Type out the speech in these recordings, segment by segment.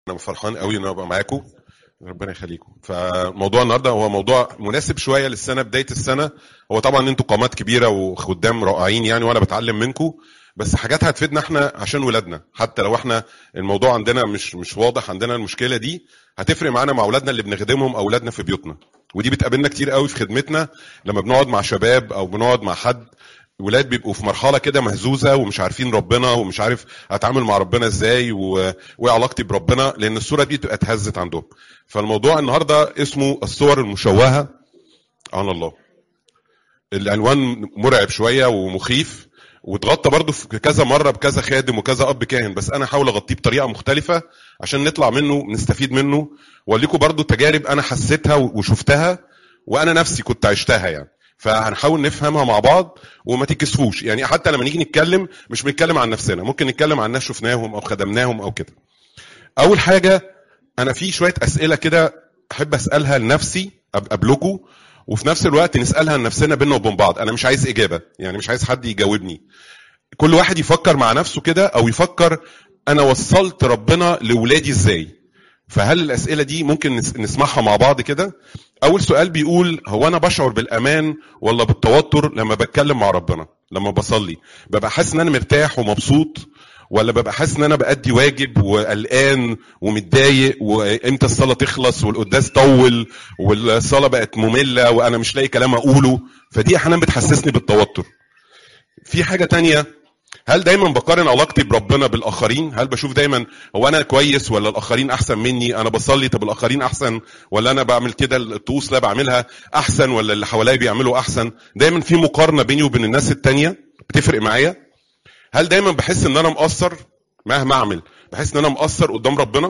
انا فرحان قوي ان انا ابقى معاكم ربنا يخليكم فموضوع النهارده هو موضوع مناسب شويه للسنه بدايه السنه هو طبعا انتوا قامات كبيره وخدام رائعين يعني وانا بتعلم منكم بس حاجات هتفيدنا احنا عشان ولادنا حتى لو احنا الموضوع عندنا مش مش واضح عندنا المشكله دي هتفرق معانا مع اولادنا اللي بنخدمهم اولادنا في بيوتنا ودي بتقابلنا كتير قوي في خدمتنا لما بنقعد مع شباب او بنقعد مع حد ولاد بيبقوا في مرحله كده مهزوزه ومش عارفين ربنا ومش عارف اتعامل مع ربنا ازاي و... وايه علاقتي بربنا لان الصوره دي تبقى اتهزت عندهم فالموضوع النهارده اسمه الصور المشوهه عن الله العنوان مرعب شويه ومخيف واتغطى برضه في كذا مره بكذا خادم وكذا اب كاهن بس انا هحاول اغطيه بطريقه مختلفه عشان نطلع منه نستفيد منه واوريكم برضه تجارب انا حسيتها وشفتها وانا نفسي كنت عشتها يعني فهنحاول نفهمها مع بعض وما تكسفوش يعني حتى لما نيجي نتكلم مش بنتكلم عن نفسنا ممكن نتكلم عن ناس شفناهم او خدمناهم او كده اول حاجه انا في شويه اسئله كده احب اسالها لنفسي قبلكم وفي نفس الوقت نسالها لنفسنا بينا وبين بعض انا مش عايز اجابه يعني مش عايز حد يجاوبني كل واحد يفكر مع نفسه كده او يفكر انا وصلت ربنا لاولادي ازاي فهل الاسئله دي ممكن نسمعها مع بعض كده اول سؤال بيقول هو انا بشعر بالامان ولا بالتوتر لما بتكلم مع ربنا لما بصلي ببقى حاسس ان انا مرتاح ومبسوط ولا ببقى حاسس ان انا بادي واجب وقلقان ومتضايق وامتى الصلاه تخلص والقداس طول والصلاه بقت ممله وانا مش لاقي كلام اقوله فدي احيانا بتحسسني بالتوتر في حاجه تانية هل دايما بقارن علاقتي بربنا بالاخرين هل بشوف دايما هو انا كويس ولا الاخرين احسن مني انا بصلي طب الاخرين احسن ولا انا بعمل كده الطقوس لا بعملها احسن ولا اللي حواليا بيعملوا احسن دايما في مقارنه بيني وبين الناس التانية بتفرق معايا هل دايما بحس ان انا مقصر مهما اعمل بحس ان انا مقصر قدام ربنا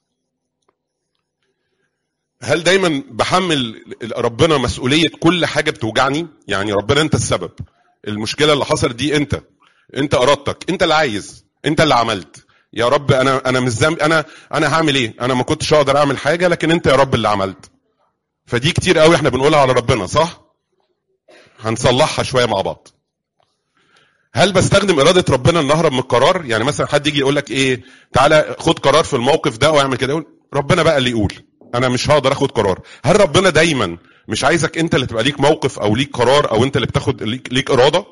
هل دايما بحمل ربنا مسؤوليه كل حاجه بتوجعني يعني ربنا انت السبب المشكله اللي حصلت دي انت انت ارادتك انت اللي عايز انت اللي عملت يا رب انا انا مش ذنب انا انا هعمل ايه انا ما كنتش اقدر اعمل حاجه لكن انت يا رب اللي عملت فدي كتير قوي احنا بنقولها على ربنا صح هنصلحها شويه مع بعض هل بستخدم اراده ربنا ان اهرب من القرار يعني مثلا حد يجي يقول لك ايه تعالى خد قرار في الموقف ده واعمل كده يقول ربنا بقى اللي يقول انا مش هقدر اخد قرار هل ربنا دايما مش عايزك انت اللي تبقى ليك موقف او ليك قرار او انت اللي بتاخد ليك, ليك اراده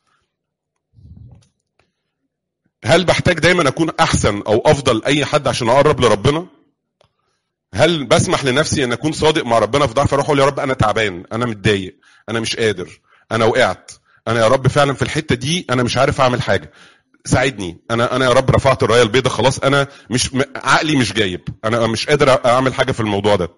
هل بحتاج دايما اكون احسن او افضل اي حد عشان اقرب لربنا هل بسمح لنفسي ان اكون صادق مع ربنا في ضعف اروح اقول يا رب انا تعبان انا متضايق انا مش قادر انا وقعت انا يا رب فعلا في الحته دي انا مش عارف اعمل حاجه ساعدني انا انا يا رب رفعت الرايه البيضاء خلاص انا مش عقلي مش جايب انا مش قادر اعمل حاجه في الموضوع ده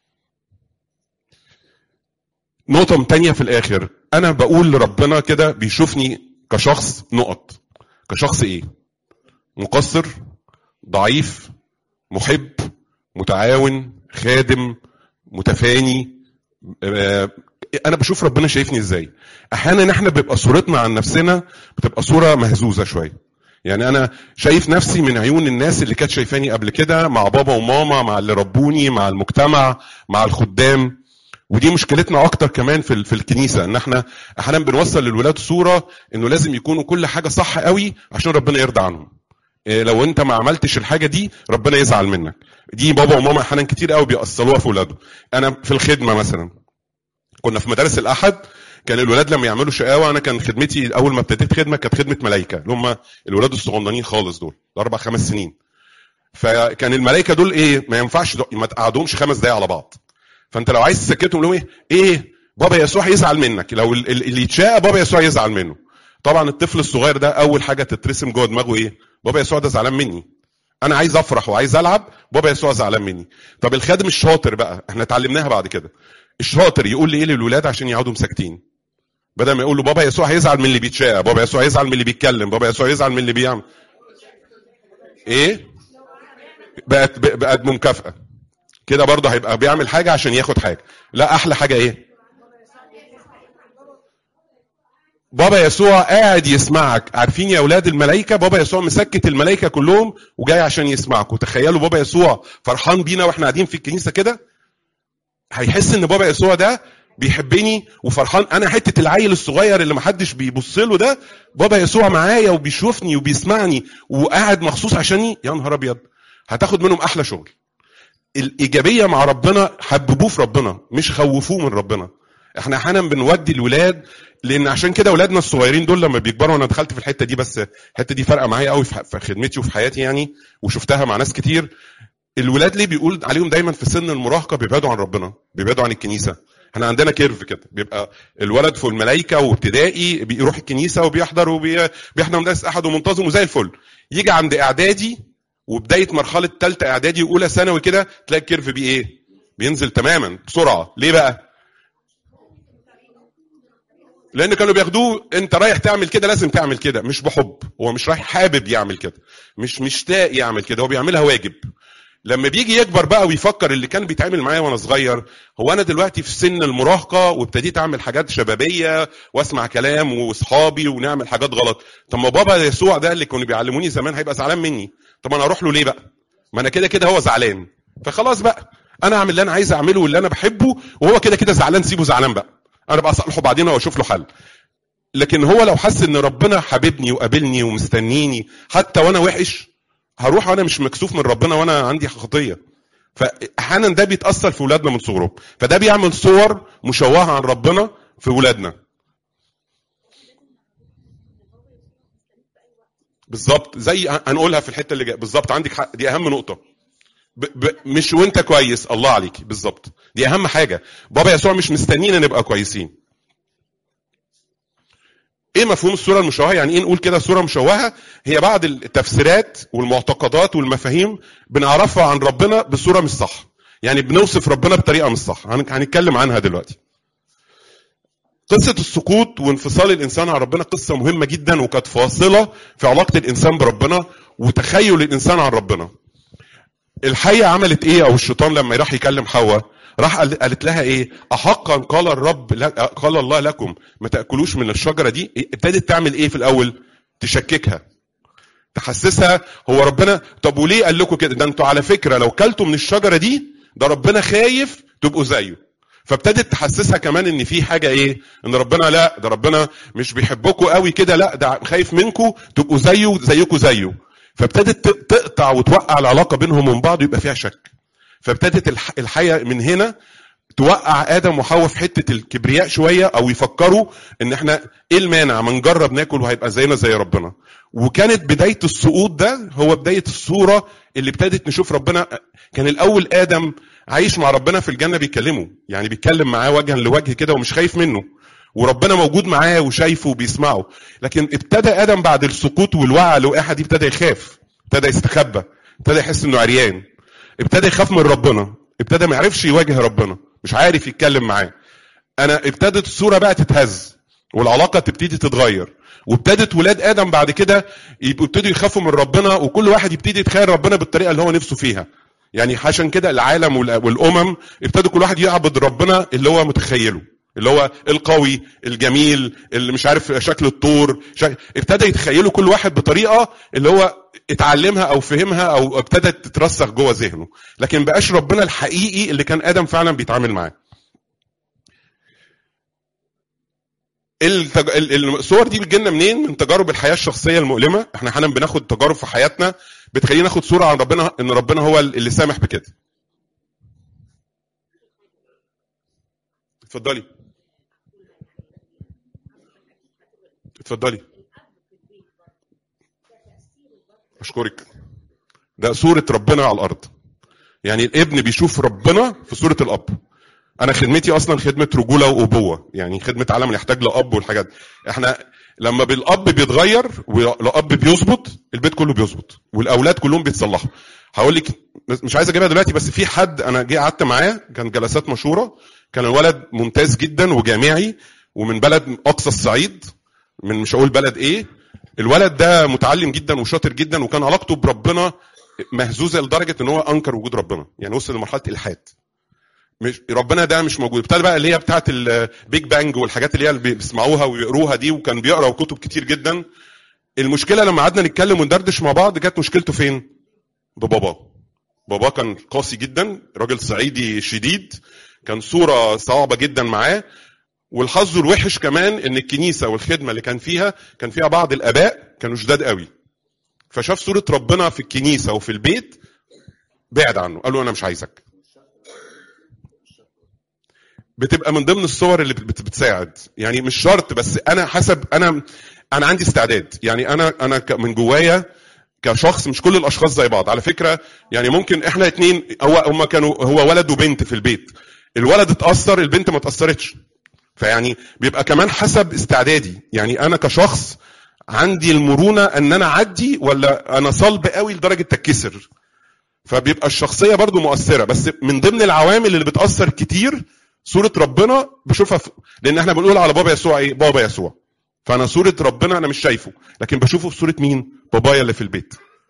نقطة تانية في الآخر أنا بقول لربنا كده بيشوفني كشخص نقط كشخص إيه؟ مقصر ضعيف محب متعاون خادم متفاني انا بشوف ربنا شايفني ازاي احيانا احنا بيبقى صورتنا عن نفسنا بتبقى صوره مهزوزه شويه يعني انا شايف نفسي من عيون الناس اللي كانت شايفاني قبل كده مع بابا وماما مع اللي ربوني مع المجتمع مع الخدام ودي مشكلتنا اكتر كمان في في الكنيسه ان احنا احيانا بنوصل للولاد صوره انه لازم يكونوا كل حاجه صح قوي عشان ربنا يرضى عنهم لو انت ما عملتش الحاجه دي ربنا يزعل منك دي بابا وماما احيانا كتير قوي بيأصلوها في اولادهم انا في الخدمه مثلا كنا في مدارس الاحد كان الولاد لما يعملوا شقاوه انا كان خدمتي اول ما ابتديت خدمه كانت خدمه ملايكه اللي هم الولاد الصغننين خالص دول اربع خمس سنين فكان الملايكه دول ايه ما ينفعش ما تقعدهمش خمس دقايق على بعض فانت لو عايز تسكتهم لهم ايه ايه بابا يسوع يزعل منك لو اللي يتشاء بابا يسوع يزعل منه طبعا الطفل الصغير ده اول حاجه تترسم جوه دماغه ايه بابا يسوع ده زعلان مني انا عايز افرح وعايز العب بابا يسوع زعلان مني طب الخادم الشاطر بقى احنا اتعلمناها بعد كده الشاطر يقول لي ايه للولاد عشان يقعدوا مساكتين بدل ما يقول له بابا يسوع هيزعل من اللي بيتشاء بابا يسوع يزعل من اللي بيتكلم بابا يسوع يزعل من اللي بيعمل ايه بقت بقت مكافاه كده برضه هيبقى بيعمل حاجه عشان ياخد حاجه لا احلى حاجه ايه بابا يسوع قاعد يسمعك عارفين يا اولاد الملائكه بابا يسوع مسكت الملائكه كلهم وجاي عشان يسمعكم تخيلوا بابا يسوع فرحان بينا واحنا قاعدين في الكنيسه كده هيحس ان بابا يسوع ده بيحبني وفرحان انا حته العيل الصغير اللي محدش بيبص له ده بابا يسوع معايا وبيشوفني وبيسمعني وقاعد مخصوص عشاني يا نهار ابيض هتاخد منهم احلى شغل الايجابيه مع ربنا حببوه في ربنا مش خوفوه من ربنا احنا احيانا بنودي الولاد لان عشان كده اولادنا الصغيرين دول لما بيكبروا انا دخلت في الحته دي بس الحته دي فارقه معايا قوي في خدمتي وفي حياتي يعني وشفتها مع ناس كتير الولاد ليه بيقول عليهم دايما في سن المراهقه بيبعدوا عن ربنا بيبعدوا عن الكنيسه احنا عندنا كيرف كده بيبقى الولد في الملايكه وابتدائي بيروح الكنيسه وبيحضر وبيحضر مدرسه احد ومنتظم وزي الفل يجي عند اعدادي وبدايه مرحله ثالثه اعدادي واولى ثانوي كده تلاقي الكيرف بيه ايه بينزل تماما بسرعه ليه بقى لان كانوا بياخدوه انت رايح تعمل كده لازم تعمل كده مش بحب هو مش رايح حابب يعمل كده مش مشتاق يعمل كده هو بيعملها واجب لما بيجي يكبر بقى ويفكر اللي كان بيتعمل معايا وانا صغير هو انا دلوقتي في سن المراهقه وابتديت اعمل حاجات شبابيه واسمع كلام واصحابي ونعمل حاجات غلط طب ما بابا يسوع ده اللي كانوا بيعلموني زمان هيبقى زعلان مني طب انا اروح له ليه بقى ما انا كده كده هو زعلان فخلاص بقى انا اعمل اللي انا عايز اعمله واللي انا بحبه وهو كده كده زعلان سيبه زعلان بقى انا بقى اصالحه بعدين واشوف له حل لكن هو لو حس ان ربنا حاببني وقابلني ومستنيني حتى وانا وحش هروح وانا مش مكسوف من ربنا وانا عندي خطيه فاحيانا ده بيتاثر في ولادنا من صغرهم فده بيعمل صور مشوهه عن ربنا في ولادنا بالظبط زي هنقولها في الحته اللي جايه بالظبط عندك حق دي اهم نقطه ب... ب... مش وانت كويس الله عليك بالظبط دي اهم حاجه بابا يسوع مش مستنينا نبقى كويسين ايه مفهوم الصوره المشوهه يعني ايه نقول كده صوره مشوهه هي بعض التفسيرات والمعتقدات والمفاهيم بنعرفها عن ربنا بصوره مش صح يعني بنوصف ربنا بطريقه مش صح هنتكلم عنها دلوقتي قصة السقوط وانفصال الإنسان عن ربنا قصة مهمة جدا وكانت فاصلة في علاقة الإنسان بربنا وتخيل الإنسان عن ربنا. الحية عملت إيه أو الشيطان لما راح يكلم حواء راح قالت لها ايه احقا قال الرب قال الله لكم ما تاكلوش من الشجره دي ابتدت تعمل ايه في الاول تشككها تحسسها هو ربنا طب وليه قال لكم كده ده انتوا على فكره لو كلتوا من الشجره دي ده ربنا خايف تبقوا زيه فابتدت تحسسها كمان ان في حاجه ايه ان ربنا لا ده ربنا مش بيحبكم قوي كده لا ده خايف منكم تبقوا زيه زيكم زيه فابتدت تقطع وتوقع العلاقه بينهم وبين بعض ويبقى فيها شك فابتدت الحياه من هنا توقع ادم وحواء في حته الكبرياء شويه او يفكروا ان احنا ايه المانع ما نجرب ناكل وهيبقى زينا زي ربنا وكانت بدايه السقوط ده هو بدايه الصوره اللي ابتدت نشوف ربنا كان الاول ادم عايش مع ربنا في الجنه بيكلمه يعني بيتكلم معاه وجها لوجه كده ومش خايف منه وربنا موجود معاه وشايفه وبيسمعه لكن ابتدى ادم بعد السقوط والوعي الوقاحه دي ابتدى يخاف ابتدى يستخبى ابتدى يحس انه عريان ابتدى يخاف من ربنا ابتدى ما يعرفش يواجه ربنا مش عارف يتكلم معاه انا ابتدت الصوره بقى تتهز والعلاقه تبتدي تتغير وابتدت ولاد ادم بعد كده يبتدوا يخافوا من ربنا وكل واحد يبتدي يتخيل ربنا بالطريقه اللي هو نفسه فيها يعني عشان كده العالم والامم ابتدوا كل واحد يعبد ربنا اللي هو متخيله اللي هو القوي الجميل اللي مش عارف شكل الطور شكل... ابتدى يتخيلوا كل واحد بطريقه اللي هو اتعلمها او فهمها او ابتدت تترسخ جوه ذهنه لكن بقاش ربنا الحقيقي اللي كان ادم فعلا بيتعامل معاه التج... الصور دي بتجيلنا منين؟ من تجارب الحياه الشخصيه المؤلمه، احنا احيانا بناخد تجارب في حياتنا بتخلينا ناخد صوره عن ربنا ان ربنا هو اللي سامح بكده. اتفضلي. اتفضلي. اشكرك. ده صوره ربنا على الارض. يعني الابن بيشوف ربنا في صوره الاب. انا خدمتي اصلا خدمه رجوله وابوه يعني خدمه عالم يحتاج لاب والحاجات احنا لما بالاب بيتغير والاب بيظبط البيت كله بيظبط والاولاد كلهم بيتصلحوا هقول لك مش عايز اجيبها دلوقتي بس في حد انا جه قعدت معاه كان جلسات مشوره كان الولد ممتاز جدا وجامعي ومن بلد اقصى الصعيد من مش هقول بلد ايه الولد ده متعلم جدا وشاطر جدا وكان علاقته بربنا مهزوزه لدرجه ان هو انكر وجود ربنا يعني وصل لمرحله الحاد مش ربنا ده مش موجود ابتدى بقى اللي هي بتاعه البيج بانج والحاجات اللي هي اللي بيسمعوها ويقروها دي وكان بيقرا كتب كتير جدا المشكله لما قعدنا نتكلم وندردش مع بعض جت مشكلته فين بباباه باباه كان قاسي جدا راجل صعيدي شديد كان صوره صعبه جدا معاه والحظ الوحش كمان ان الكنيسه والخدمه اللي كان فيها كان فيها بعض الاباء كانوا شداد قوي فشاف صوره ربنا في الكنيسه وفي البيت بعد عنه قال له انا مش عايزك بتبقى من ضمن الصور اللي بت- بتساعد يعني مش شرط بس انا حسب انا انا عندي استعداد يعني انا انا ك- من جوايا كشخص مش كل الاشخاص زي بعض على فكره يعني ممكن احنا اتنين هو هم كانوا هو ولد وبنت في البيت الولد اتاثر البنت ما اتاثرتش فيعني بيبقى كمان حسب استعدادي يعني انا كشخص عندي المرونه ان انا اعدي ولا انا صلب قوي لدرجه تتكسر فبيبقى الشخصيه برضو مؤثره بس من ضمن العوامل اللي بتاثر كتير صوره ربنا بشوفها في لان احنا بنقول على بابا يسوع ايه بابا يسوع فانا صوره ربنا انا مش شايفه لكن بشوفه في صوره مين بابايا اللي في البيت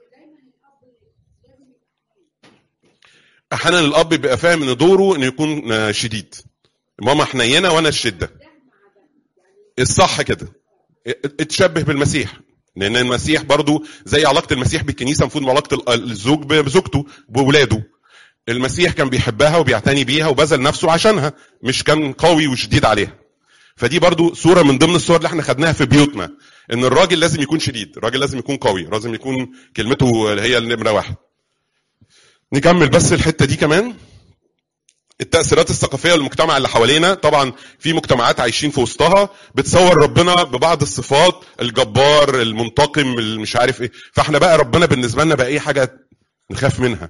احيانا الاب بيبقى فاهم ان دوره انه يكون آه، شديد ماما حنينه وانا الشده الصح كده اتشبه بالمسيح لان المسيح برضو زي علاقه المسيح بالكنيسه المفروض علاقه ال- الزوج بزوجته بولاده المسيح كان بيحبها وبيعتني بيها وبذل نفسه عشانها مش كان قوي وشديد عليها فدي برضو صوره من ضمن الصور اللي احنا خدناها في بيوتنا ان الراجل لازم يكون شديد الراجل لازم يكون قوي لازم يكون كلمته هي النمره واحد نكمل بس الحته دي كمان التأثيرات الثقافية والمجتمع اللي حوالينا طبعا في مجتمعات عايشين في وسطها بتصور ربنا ببعض الصفات الجبار المنتقم اللي مش عارف ايه فاحنا بقى ربنا بالنسبة لنا بقى ايه حاجة نخاف منها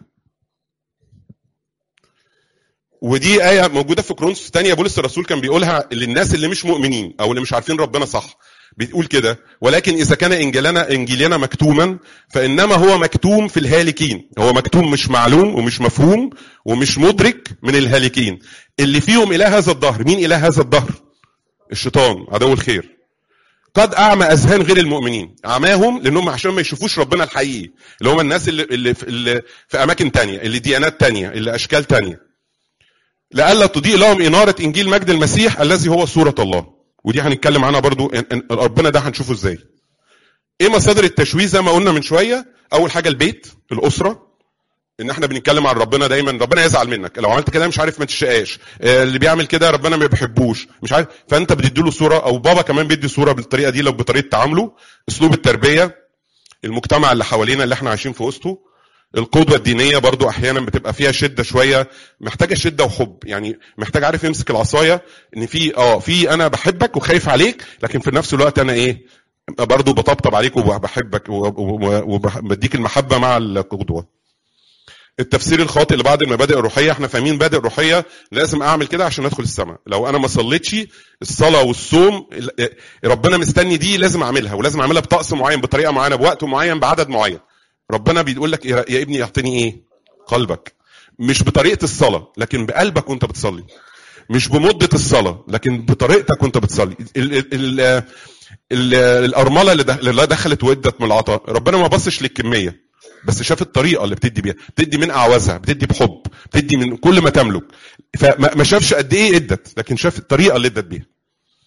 ودي آية موجودة في كرونس تانية بولس الرسول كان بيقولها للناس اللي مش مؤمنين أو اللي مش عارفين ربنا صح بيقول كده ولكن إذا كان إنجيلنا إنجيلنا مكتوما فإنما هو مكتوم في الهالكين هو مكتوم مش معلوم ومش مفهوم ومش مدرك من الهالكين اللي فيهم إله هذا الدهر مين إله هذا الدهر الشيطان عدو الخير قد أعمى أذهان غير المؤمنين أعماهم لأنهم عشان ما يشوفوش ربنا الحقيقي اللي هم الناس اللي, اللي, في, اللي في أماكن تانية اللي ديانات تانية اللي أشكال تانية لئلا تضيء لهم إنارة إنجيل مجد المسيح الذي هو صورة الله ودي هنتكلم عنها برضو إن إن ربنا ده هنشوفه ازاي ايه مصادر التشويه زي ما قلنا من شويه اول حاجه البيت الاسره ان احنا بنتكلم عن ربنا دايما ربنا يزعل منك لو عملت كده مش عارف ما تشقاش آه، اللي بيعمل كده ربنا ما بيحبوش مش عارف فانت بتدي له صوره او بابا كمان بيدي صوره بالطريقه دي لو بطريقه تعامله اسلوب التربيه المجتمع اللي حوالينا اللي احنا عايشين في وسطه القدوة الدينية برضو أحيانا بتبقى فيها شدة شوية محتاجة شدة وحب يعني محتاج عارف يمسك العصاية إن في اه في أنا بحبك وخايف عليك لكن في نفس الوقت أنا إيه برضو بطبطب عليك وبحبك وبديك المحبة مع القدوة التفسير الخاطئ لبعض المبادئ الروحيه احنا فاهمين مبادئ روحيه لازم اعمل كده عشان ادخل السماء لو انا ما صليتش الصلاه والصوم ال- ربنا مستني دي لازم اعملها ولازم اعملها بطقس معين بطريقه معينه بوقت معين بعدد معين ربنا بيقول لك يا يا ابني اعطيني ايه قلبك مش بطريقه الصلاه لكن بقلبك وانت بتصلي مش بمده الصلاه لكن بطريقتك وانت بتصلي ال ال ال ال الارمله اللي دخ- اللي دخلت وادت من العطاء ربنا ما بصش للكميه بس شاف الطريقه اللي بتدي بيها بتدي من اعوازها بتدي بحب بتدي من كل ما تملك فما ما شافش قد ايه ادت لكن شاف الطريقه اللي ادت بيها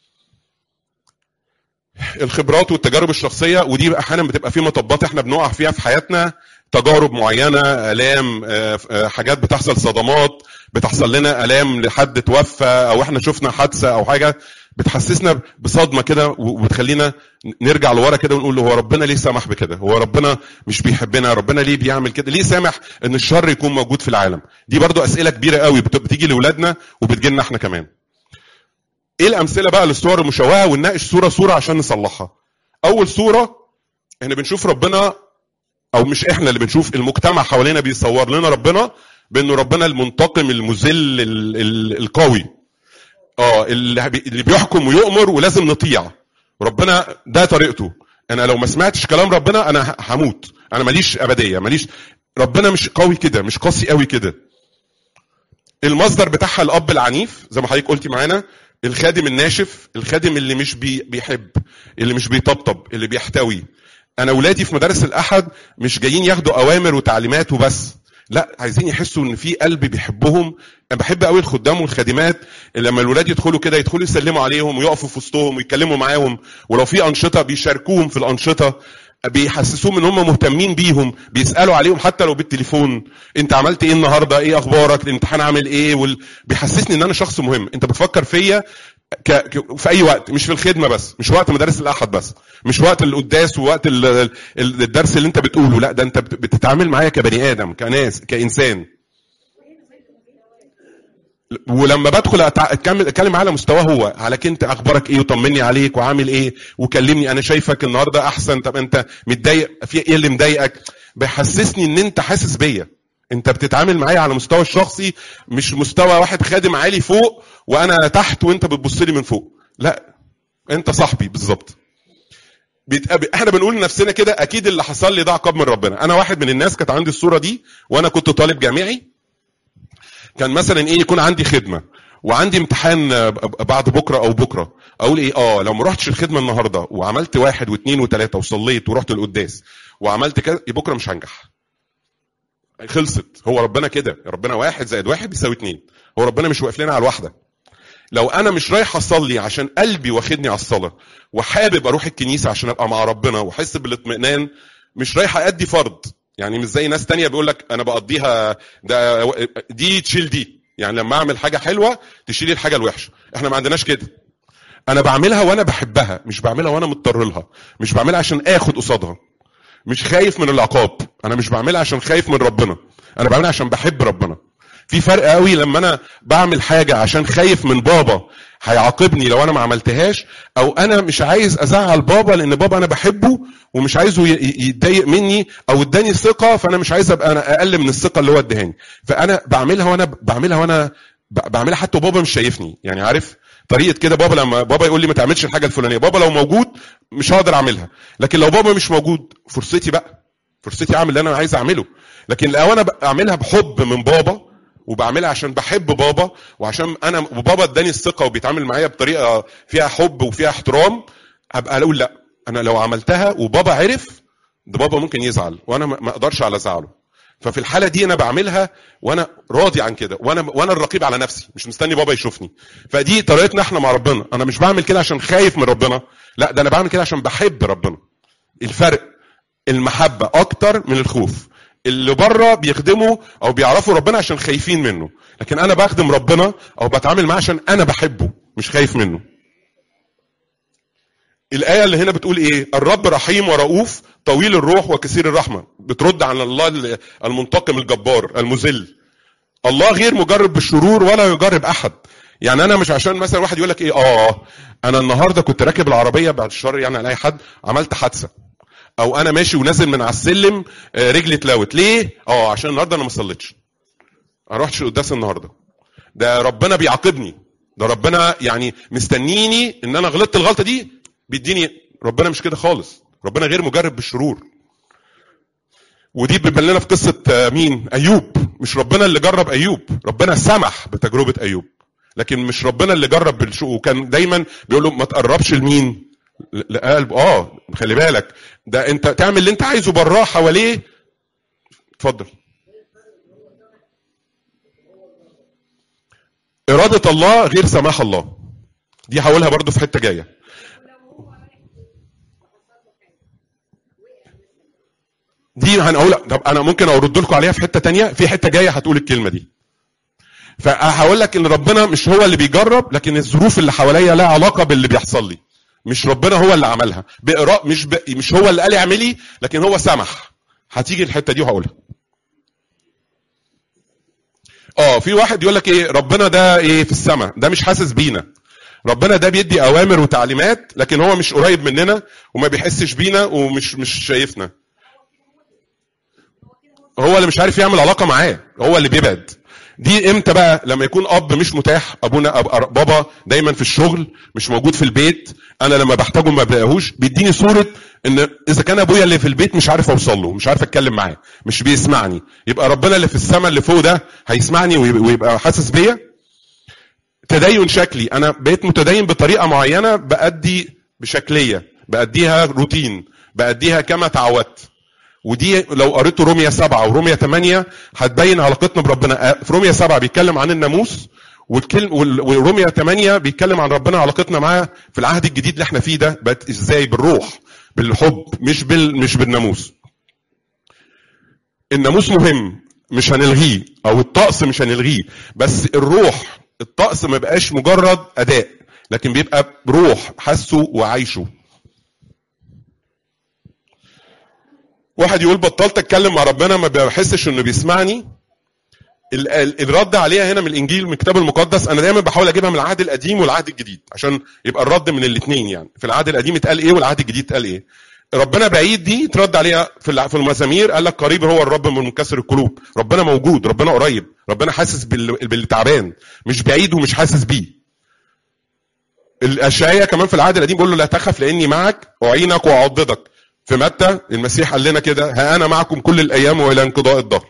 الخبرات والتجارب الشخصيه ودي احيانا بتبقى في مطبات احنا بنقع فيها في حياتنا تجارب معينه الام آه، آه، حاجات بتحصل صدمات بتحصل لنا الام لحد توفى او احنا شفنا حادثه او حاجه بتحسسنا بصدمه كده و- وبتخلينا نرجع لورا كده ونقول له هو ربنا ليه سمح بكده هو ربنا مش بيحبنا ربنا ليه بيعمل كده ليه سامح ان الشر يكون موجود في العالم دي برضو اسئله كبيره قوي بت- بتيجي لاولادنا وبتجي لنا احنا كمان ايه الامثله بقى للصور المشوهه ونناقش صوره صوره عشان نصلحها اول صوره احنا بنشوف ربنا او مش احنا اللي بنشوف المجتمع حوالينا بيصور لنا ربنا بانه ربنا المنتقم المذل ال- ال- القوي اه اللي بي- اللي بيحكم ويؤمر ولازم نطيع ربنا ده طريقته انا لو ما سمعتش كلام ربنا انا ه- هموت انا ماليش ابديه ماليش ربنا مش قوي كده مش قاسي قوي كده المصدر بتاعها الاب العنيف زي ما حضرتك قلتي معانا الخادم الناشف الخادم اللي مش بي بيحب اللي مش بيطبطب اللي بيحتوي انا اولادي في مدارس الاحد مش جايين ياخدوا اوامر وتعليمات وبس لا عايزين يحسوا ان في قلب بيحبهم انا بحب قوي الخدام والخادمات اللي لما الولاد يدخلوا كده يدخلوا يسلموا عليهم ويقفوا في وسطهم ويتكلموا معاهم ولو في انشطه بيشاركوهم في الانشطه بيحسسوهم ان هم مهتمين بيهم بيسالوا عليهم حتى لو بالتليفون انت عملت ايه النهارده ايه اخبارك الامتحان عامل ايه وال... بيحسسني ان انا شخص مهم انت بتفكر فيا ك... ك... في اي وقت مش في الخدمه بس مش وقت مدارس الاحد بس مش وقت القداس ووقت ال... ال- الدرس اللي انت بتقوله لا ده انت بت- بتتعامل معايا كبني ادم كناس كانسان ولما بدخل أتع- اتكلم اتكلم على مستواه هو على انت اخبارك ايه وطمني عليك وعامل ايه وكلمني انا شايفك النهارده احسن طب انت متضايق في ايه اللي مضايقك بيحسسني ان انت حاسس بيا انت بتتعامل معايا على مستوى الشخصي مش مستوى واحد خادم عالي فوق وانا تحت وانت بتبص لي من فوق لا انت صاحبي بالظبط بيتقابل احنا بنقول لنفسنا كده اكيد اللي حصل لي ده عقاب من ربنا انا واحد من الناس كانت عندي الصوره دي وانا كنت طالب جامعي كان مثلا ايه يكون عندي خدمه وعندي امتحان آه، بعد بكره او بكره اقول ايه اه لو ما رحتش الخدمه النهارده وعملت واحد واثنين وثلاثه وصليت ورحت القداس وعملت كذا يبقى بكره مش هنجح خلصت هو ربنا كده ربنا واحد زائد واحد بيساوي اتنين هو ربنا مش واقف لنا على الواحده لو انا مش رايح اصلي عشان قلبي واخدني على الصلاه وحابب اروح الكنيسه عشان ابقى مع ربنا واحس بالاطمئنان مش رايح ادي فرض يعني مش زي ناس تانية بيقول لك انا بقضيها ده دي تشيل دي يعني لما اعمل حاجه حلوه تشيل الحاجه الوحشه احنا ما عندناش كده انا بعملها وانا بحبها مش بعملها وانا مضطر لها مش بعملها عشان اخد قصادها مش خايف من العقاب انا مش بعملها عشان خايف من ربنا انا بعملها عشان بحب ربنا في فرق قوي لما انا بعمل حاجه عشان خايف من بابا هيعاقبني لو انا ما عملتهاش او انا مش عايز ازعل بابا لان بابا انا بحبه ومش عايزه ي- ي- يتضايق مني او اداني ثقه فانا مش عايز ابقى انا اقل من الثقه اللي هو ادهاني فانا بعملها وانا بعملها وانا ب- بعملها حتى بابا مش شايفني يعني عارف طريقه كده بابا لما بابا يقول لي ما تعملش الحاجه الفلانيه بابا لو موجود مش هقدر اعملها لكن لو بابا مش موجود فرصتي بقى فرصتي اعمل اللي انا عايز اعمله لكن لو انا بعملها بحب من بابا وبعملها عشان بحب بابا وعشان انا وبابا اداني الثقه وبيتعامل معايا بطريقه فيها حب وفيها احترام ابقى اقول لا انا لو عملتها وبابا عرف ده بابا ممكن يزعل وانا ما ما اقدرش على زعله ففي الحاله دي انا بعملها وانا راضي عن كده وانا وانا الرقيب على نفسي مش مستني بابا يشوفني فدي طريقتنا احنا مع ربنا انا مش بعمل كده عشان خايف من ربنا لا ده انا بعمل كده عشان بحب ربنا الفرق المحبه اكتر من الخوف اللي بره بيخدموا او بيعرفوا ربنا عشان خايفين منه لكن انا بخدم ربنا او بتعامل معاه عشان انا بحبه مش خايف منه الآية اللي هنا بتقول إيه؟ الرب رحيم ورؤوف طويل الروح وكثير الرحمة، بترد على الله المنتقم الجبار المذل. الله غير مجرب بالشرور ولا يجرب أحد. يعني أنا مش عشان مثلا واحد يقول لك إيه؟ آه أنا النهارده كنت راكب العربية بعد الشر يعني على أي حد عملت حادثة. أو أنا ماشي ونازل من على السلم آه، رجلي اتلوت، ليه؟ آه عشان النهارده أنا ما صليتش. ما رحتش القداس النهارده. ده ربنا بيعاقبني. ده ربنا يعني مستنيني ان انا غلطت الغلطه دي بيديني ربنا مش كده خالص ربنا غير مجرب بالشرور ودي بتبان لنا في قصه آه، مين ايوب مش ربنا اللي جرب ايوب ربنا سمح بتجربه ايوب لكن مش ربنا اللي جرب بالشو وكان دايما بيقول له ما تقربش لمين ل- لقلب اه خلي بالك ده انت تعمل اللي انت عايزه براه حواليه اتفضل إرادة الله غير سماح الله دي هقولها برضو في حتة جاية دي هنقول طب انا ممكن ارد لكم عليها في حته تانية في حته جايه هتقول الكلمه دي فهقول لك ان ربنا مش هو اللي بيجرب لكن الظروف اللي حواليا لها علاقه باللي بيحصل لي مش ربنا هو اللي عملها بإراء مش ب... مش هو اللي قال لي اعملي لكن هو سمح هتيجي الحته دي وهقولها اه في واحد يقول لك ايه ربنا ده ايه في السماء ده مش حاسس بينا ربنا ده بيدي اوامر وتعليمات لكن هو مش قريب مننا وما بيحسش بينا ومش مش شايفنا هو اللي مش عارف يعمل علاقه معاه هو اللي بيبعد دي امتى بقى لما يكون اب مش متاح ابونا أب أب بابا دايما في الشغل مش موجود في البيت انا لما بحتاجه ما بلاقيهوش بيديني صوره ان اذا كان ابويا اللي في البيت مش عارف اوصل له مش عارف اتكلم معاه مش بيسمعني يبقى ربنا اللي في السماء اللي فوق ده هيسمعني ويبقى ويبقى حاسس بيا تدين شكلي انا بقيت متدين بطريقه معينه بادي بشكليه باديها روتين باديها كما تعودت ودي لو قريتوا روميا سبعة وروميا ثمانية هتبين علاقتنا بربنا في روميا سبعة بيتكلم عن الناموس والكلم وال- وروميا 8 بيتكلم عن ربنا علاقتنا معاه في العهد الجديد اللي احنا فيه ده بقت ازاي بالروح بالحب مش بال مش بالناموس الناموس مهم مش هنلغيه او الطقس مش هنلغيه بس الروح الطقس ما بقاش مجرد اداء لكن بيبقى بروح حاسه وعايشه واحد يقول بطلت اتكلم مع ربنا ما بحسش انه بيسمعني ال- ال- الرد عليها هنا من الانجيل من الكتاب المقدس انا دايما بحاول اجيبها من العهد القديم والعهد الجديد عشان يبقى الرد من الاثنين يعني في العهد القديم اتقال ايه والعهد الجديد اتقال ايه ربنا بعيد دي ترد عليها في الع- في المزامير قال لك قريب هو الرب من منكسر القلوب ربنا موجود ربنا قريب ربنا حاسس بال- باللي تعبان مش بعيد ومش حاسس بيه الاشعياء كمان في العهد القديم بيقول له لا تخف لاني معك اعينك واعضدك في متى المسيح قال لنا كده ها انا معكم كل الايام والى انقضاء الدهر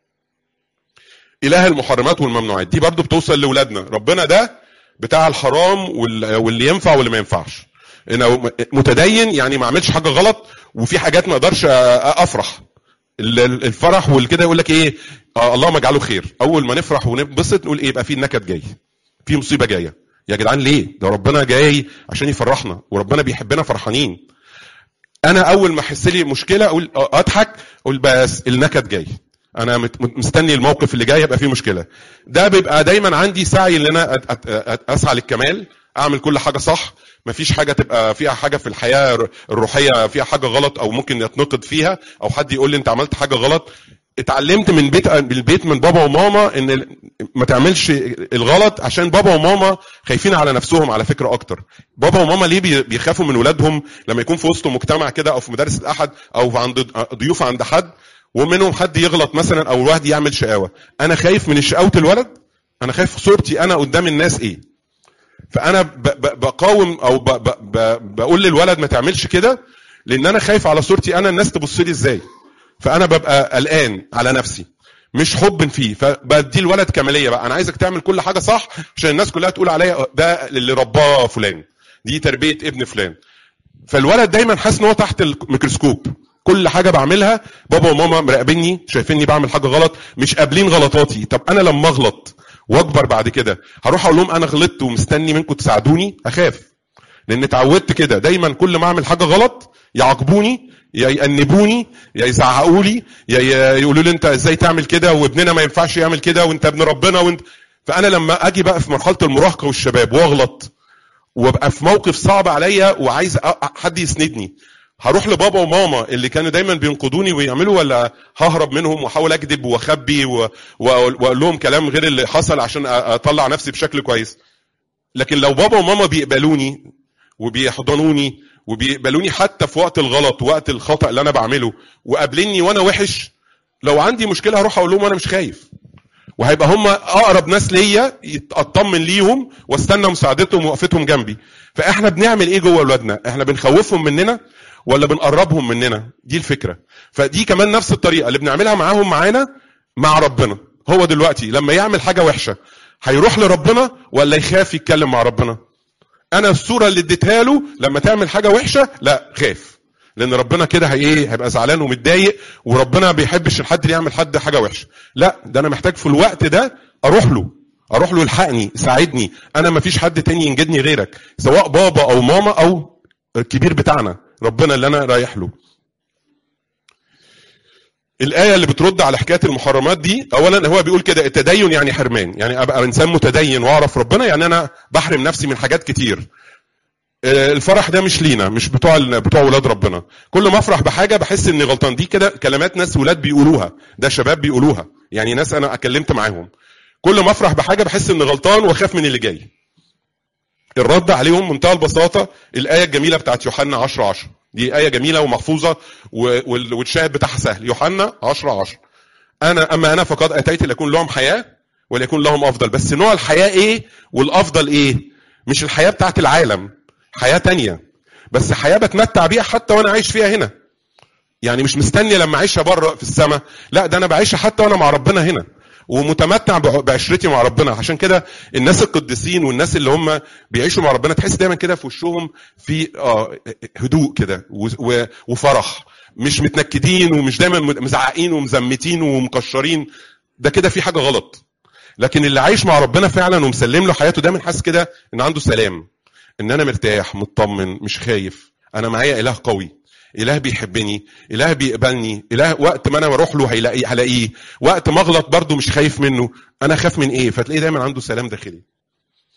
اله المحرمات والممنوعات دي برضو بتوصل لاولادنا ربنا ده بتاع الحرام وال- واللي ينفع واللي ما ينفعش انا متدين يعني ما اعملش حاجه غلط وفي حاجات ما اقدرش أ- افرح ال- ال- الفرح والكده يقول لك ايه آه اللهم اجعله خير اول ما نفرح ونبسط نقول ايه يبقى في نكد جاي في مصيبه جايه يا جدعان ليه ده ربنا جاي عشان يفرحنا وربنا بيحبنا فرحانين انا اول ما احس لي مشكله اقول اضحك اقول بس النكد جاي انا مت- مت- مستني الموقف اللي جاي يبقى فيه مشكله ده بيبقى دايما عندي سعي ان انا أت- أت- أت- اسعى للكمال اعمل كل حاجه صح مفيش حاجه تبقى فيها حاجه في الحياه الر- الروحيه فيها حاجه غلط او ممكن يتنقد فيها او حد يقول لي انت عملت حاجه غلط اتعلمت من بيت من البيت من بابا وماما ان ال- ما تعملش الغلط عشان بابا وماما خايفين على نفسهم على فكره اكتر بابا وماما ليه بي- بيخافوا من ولادهم لما يكون في وسط مجتمع كده او في مدارس الاحد او في عند ضيوف عند حد ومنهم حد يغلط مثلا او واحد يعمل شقاوه انا خايف من شقاوه الولد انا خايف صورتي انا قدام الناس ايه فانا ب- ب- بقاوم او ب- ب- ب- بقول للولد ما تعملش كده لان انا خايف على صورتي انا الناس تبص لي ازاي فانا ببقى قلقان على نفسي مش حب فيه فبدي الولد كماليه بقى انا عايزك تعمل كل حاجه صح عشان الناس كلها تقول عليا ده اللي رباه فلان دي تربيه ابن فلان فالولد دايما حاسس ان هو تحت الميكروسكوب كل حاجه بعملها بابا وماما مراقبيني شايفيني بعمل حاجه غلط مش قابلين غلطاتي طب انا لما اغلط واكبر بعد كده هروح اقول لهم انا غلطت ومستني منكم تساعدوني اخاف لان اتعودت كده دايما كل ما اعمل حاجه غلط يعاقبوني يا يأنبوني يا يزعقوا لي يا ي- يقولوا لي انت ازاي تعمل كده وابننا ما ينفعش يعمل كده وانت ابن ربنا وانت فانا لما اجي بقى في مرحله المراهقه والشباب واغلط وابقى في موقف صعب عليا وعايز أ- حد يسندني هروح لبابا وماما اللي كانوا دايما بينقضوني ويعملوا ولا ههرب منهم واحاول اكذب واخبي و- و- واقول لهم كلام غير اللي حصل عشان أ- اطلع نفسي بشكل كويس لكن لو بابا وماما بيقبلوني وبيحضنوني وبيقبلوني حتى في وقت الغلط وقت الخطأ اللي انا بعمله وقابليني وانا وحش لو عندي مشكله هروح اقول لهم انا مش خايف وهيبقى هم اقرب ناس ليا يت- اطمن ليهم واستنى مساعدتهم ووقفتهم جنبي فاحنا بنعمل ايه جوه اولادنا احنا بنخوفهم مننا ولا بنقربهم مننا دي الفكره فدي كمان نفس الطريقه اللي بنعملها معاهم معانا مع ربنا هو دلوقتي لما يعمل حاجه وحشه هيروح لربنا ولا يخاف يتكلم مع ربنا انا الصوره اللي اديتها له لما تعمل حاجه وحشه لا خاف لان ربنا كده هي ايه هيبقى زعلان ومتضايق وربنا ما بيحبش الحد اللي يعمل حد حاجه وحشه لا ده انا محتاج في الوقت ده اروح له اروح له يلحقني يساعدني انا ما فيش حد تاني ينجدني غيرك سواء بابا او ماما او الكبير بتاعنا ربنا اللي انا رايح له الآية اللي بترد على حكاية المحرمات دي أولا هو بيقول كده التدين يعني حرمان يعني أبقى إنسان متدين وأعرف ربنا يعني أنا بحرم نفسي من حاجات كتير آه، الفرح ده مش لينا مش بتوع ال- بتوع ولاد ربنا كل ما افرح بحاجه بحس اني غلطان دي كده كلمات ناس ولاد بيقولوها ده شباب بيقولوها يعني ناس انا اتكلمت معاهم كل ما افرح بحاجه بحس اني غلطان واخاف من اللي جاي الرد عليهم منتهى البساطه الايه الجميله بتاعت يوحنا 10 10 دي ايه جميله ومحفوظه و- وال- والشاهد بتاعها سهل يوحنا 10 10 انا اما انا فقد اتيت ليكون لهم حياه وليكون لهم افضل بس نوع الحياه ايه والافضل ايه مش الحياه بتاعت العالم حياه تانية بس حياه بتمتع بيها حتى وانا عايش فيها هنا يعني مش مستني لما اعيشها بره في السماء لا ده انا بعيشها حتى وانا مع ربنا هنا ومتمتع بع- بعشرتي مع ربنا عشان كده الناس القديسين والناس اللي هم بيعيشوا مع ربنا تحس دايما كده في وشهم في اه هدوء كده و- و- وفرح مش متنكدين ومش دايما مزعقين ومزمتين ومكشرين ده كده في حاجه غلط لكن اللي عايش مع ربنا فعلا ومسلم له حياته دايما حاسس كده ان عنده سلام ان انا مرتاح مطمن مش خايف انا معايا اله قوي اله بيحبني اله بيقبلني اله وقت ما انا بروح له هيلاقي هلاقيه وقت ما اغلط برضه مش خايف منه انا خايف من ايه فتلاقيه دايما عنده سلام داخلي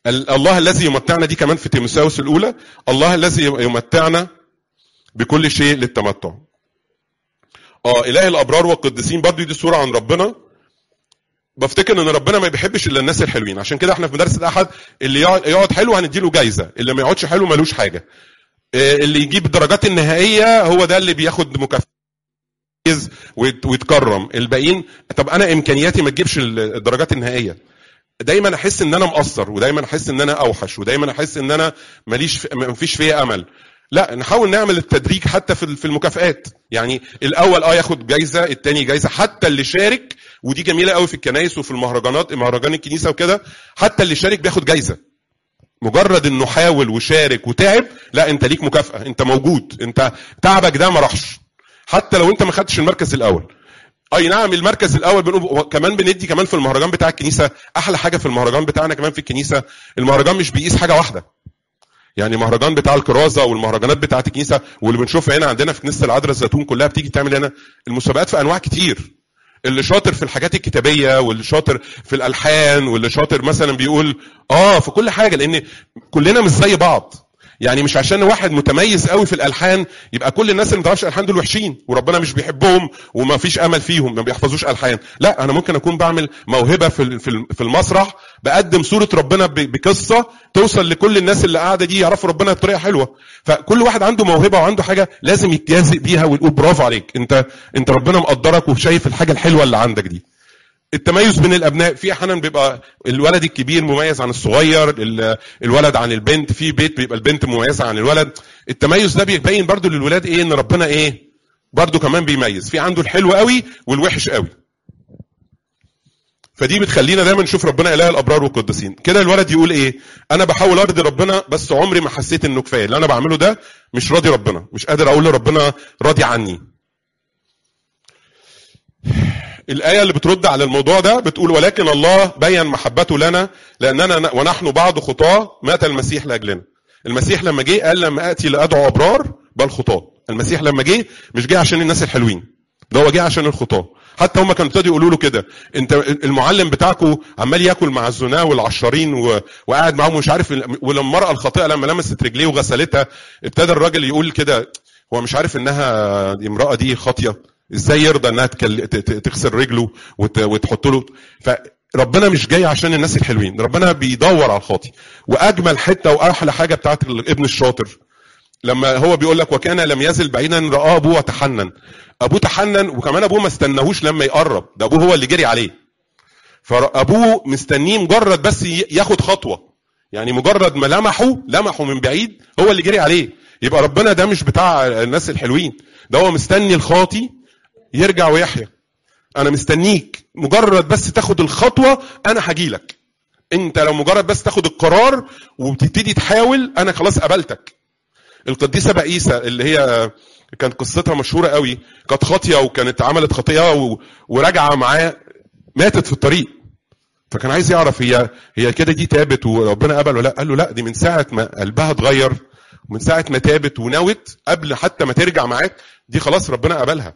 ال- الله الذي يمتعنا دي كمان في تيموثاوس الاولى الله الذي يمتعنا بكل شيء للتمتع اه اله الابرار والقديسين برضو دي صوره عن ربنا بفتكر ان ربنا ما بيحبش الا الناس الحلوين عشان كده احنا في مدرسه الاحد اللي يقعد, يقعد حلو هنديله جايزه اللي ما يقعدش حلو ملوش حاجه آه، اللي يجيب الدرجات النهائيه هو ده اللي بياخد مكافاه ويت- ويتكرم الباقيين طب انا امكانياتي ما تجيبش ال- الدرجات النهائيه دايما احس ان انا مقصر ودايما احس ان انا اوحش ودايما احس ان انا ماليش في ما فيش فيا امل لا نحاول نعمل التدريج حتى في في المكافآت يعني الاول اه ياخد جايزه الثاني جايزه حتى اللي شارك ودي جميله قوي في الكنائس وفي المهرجانات مهرجان الكنيسه وكده حتى اللي شارك بياخد جايزه مجرد انه حاول وشارك وتعب لا انت ليك مكافاه انت موجود انت تعبك ده ما راحش حتى لو انت ما خدتش المركز الاول اي نعم المركز الاول بنقول كمان بندي كمان في المهرجان بتاع الكنيسه احلى حاجه في المهرجان بتاعنا كمان في الكنيسه المهرجان مش بيقيس حاجه واحده يعني مهرجان بتاع الكرازه والمهرجانات بتاعه الكنيسه واللي بنشوفها هنا عندنا في كنيسه العذراء الزيتون كلها بتيجي تعمل هنا المسابقات في انواع كتير اللي شاطر في الحاجات الكتابيه واللي شاطر في الالحان واللي شاطر مثلا بيقول اه في كل حاجه لان كلنا مش زي بعض يعني مش عشان واحد متميز قوي في الالحان يبقى كل الناس اللي ما بتعرفش الالحان دول وحشين وربنا مش بيحبهم وما فيش امل فيهم ما بيحفظوش الحان لا انا ممكن اكون بعمل موهبه في ال- في ال- في المسرح بقدم صوره ربنا ب- بقصه توصل لكل الناس اللي قاعده دي يعرفوا ربنا بطريقه حلوه فكل واحد عنده موهبه وعنده حاجه لازم يتجازئ بيها ويقول برافو عليك انت انت ربنا مقدرك وشايف الحاجه الحلوه اللي عندك دي التميز بين الابناء في احيانا بيبقى الولد الكبير مميز عن الصغير ال- الولد عن البنت في بيت بيبقى البنت مميزه عن الولد التميز ده بيبين برضو للولاد ايه ان ربنا ايه برضو كمان بيميز في عنده الحلو قوي والوحش قوي فدي بتخلينا دايما نشوف ربنا اله الابرار والقديسين كده الولد يقول ايه انا بحاول ارضي ربنا بس عمري ما حسيت انه كفايه اللي انا بعمله ده مش راضي ربنا مش قادر اقول لربنا راضي عني الآية اللي بترد على الموضوع ده بتقول ولكن الله بين محبته لنا لأننا ونحن بعض خطاة مات المسيح لأجلنا. المسيح لما جه قال لما آتي لأدعو أبرار بل خطاة. المسيح لما جه مش جه عشان الناس الحلوين. ده هو جه عشان الخطاة. حتى هم كانوا ابتدوا يقولوا له كده انت المعلم بتاعكم عمال ياكل مع الزنا والعشارين و... وقاعد معاهم مش عارف ولما المرأة الخاطئة لما لمست رجليه وغسلتها ابتدى الراجل يقول كده هو مش عارف انها دي امرأة دي خاطية ازاي يرضى انها تكل... ت- ت- تغسل رجله وت... وتحط له فربنا مش جاي عشان الناس الحلوين ربنا بيدور على الخاطي واجمل حته واحلى حاجه بتاعت الابن الشاطر لما هو بيقول لك وكان لم يزل بعيدا رآه ابوه وتحنن ابوه تحنن وكمان ابوه ما استناهوش لما يقرب ده ابوه هو اللي جري عليه فابوه مستنيه مجرد بس ي- ياخد خطوه يعني مجرد ما لمحه لمحه من بعيد هو اللي جري عليه يبقى ربنا ده مش بتاع الناس الحلوين ده هو مستني الخاطي يرجع ويحيا انا مستنيك مجرد بس تاخد الخطوه انا هجيلك انت لو مجرد بس تاخد القرار وتبتدي تحاول انا خلاص قبلتك القديسه بقيسه اللي هي كانت قصتها مشهوره قوي كانت خاطيه وكانت عملت خطيئه و... وراجعه معاه ماتت في الطريق فكان عايز يعرف هي هي كده دي تابت وربنا قبل ولا لا قال له لا دي من ساعه ما قلبها اتغير ومن ساعه ما تابت ونوت قبل حتى ما ترجع معاك دي خلاص ربنا قبلها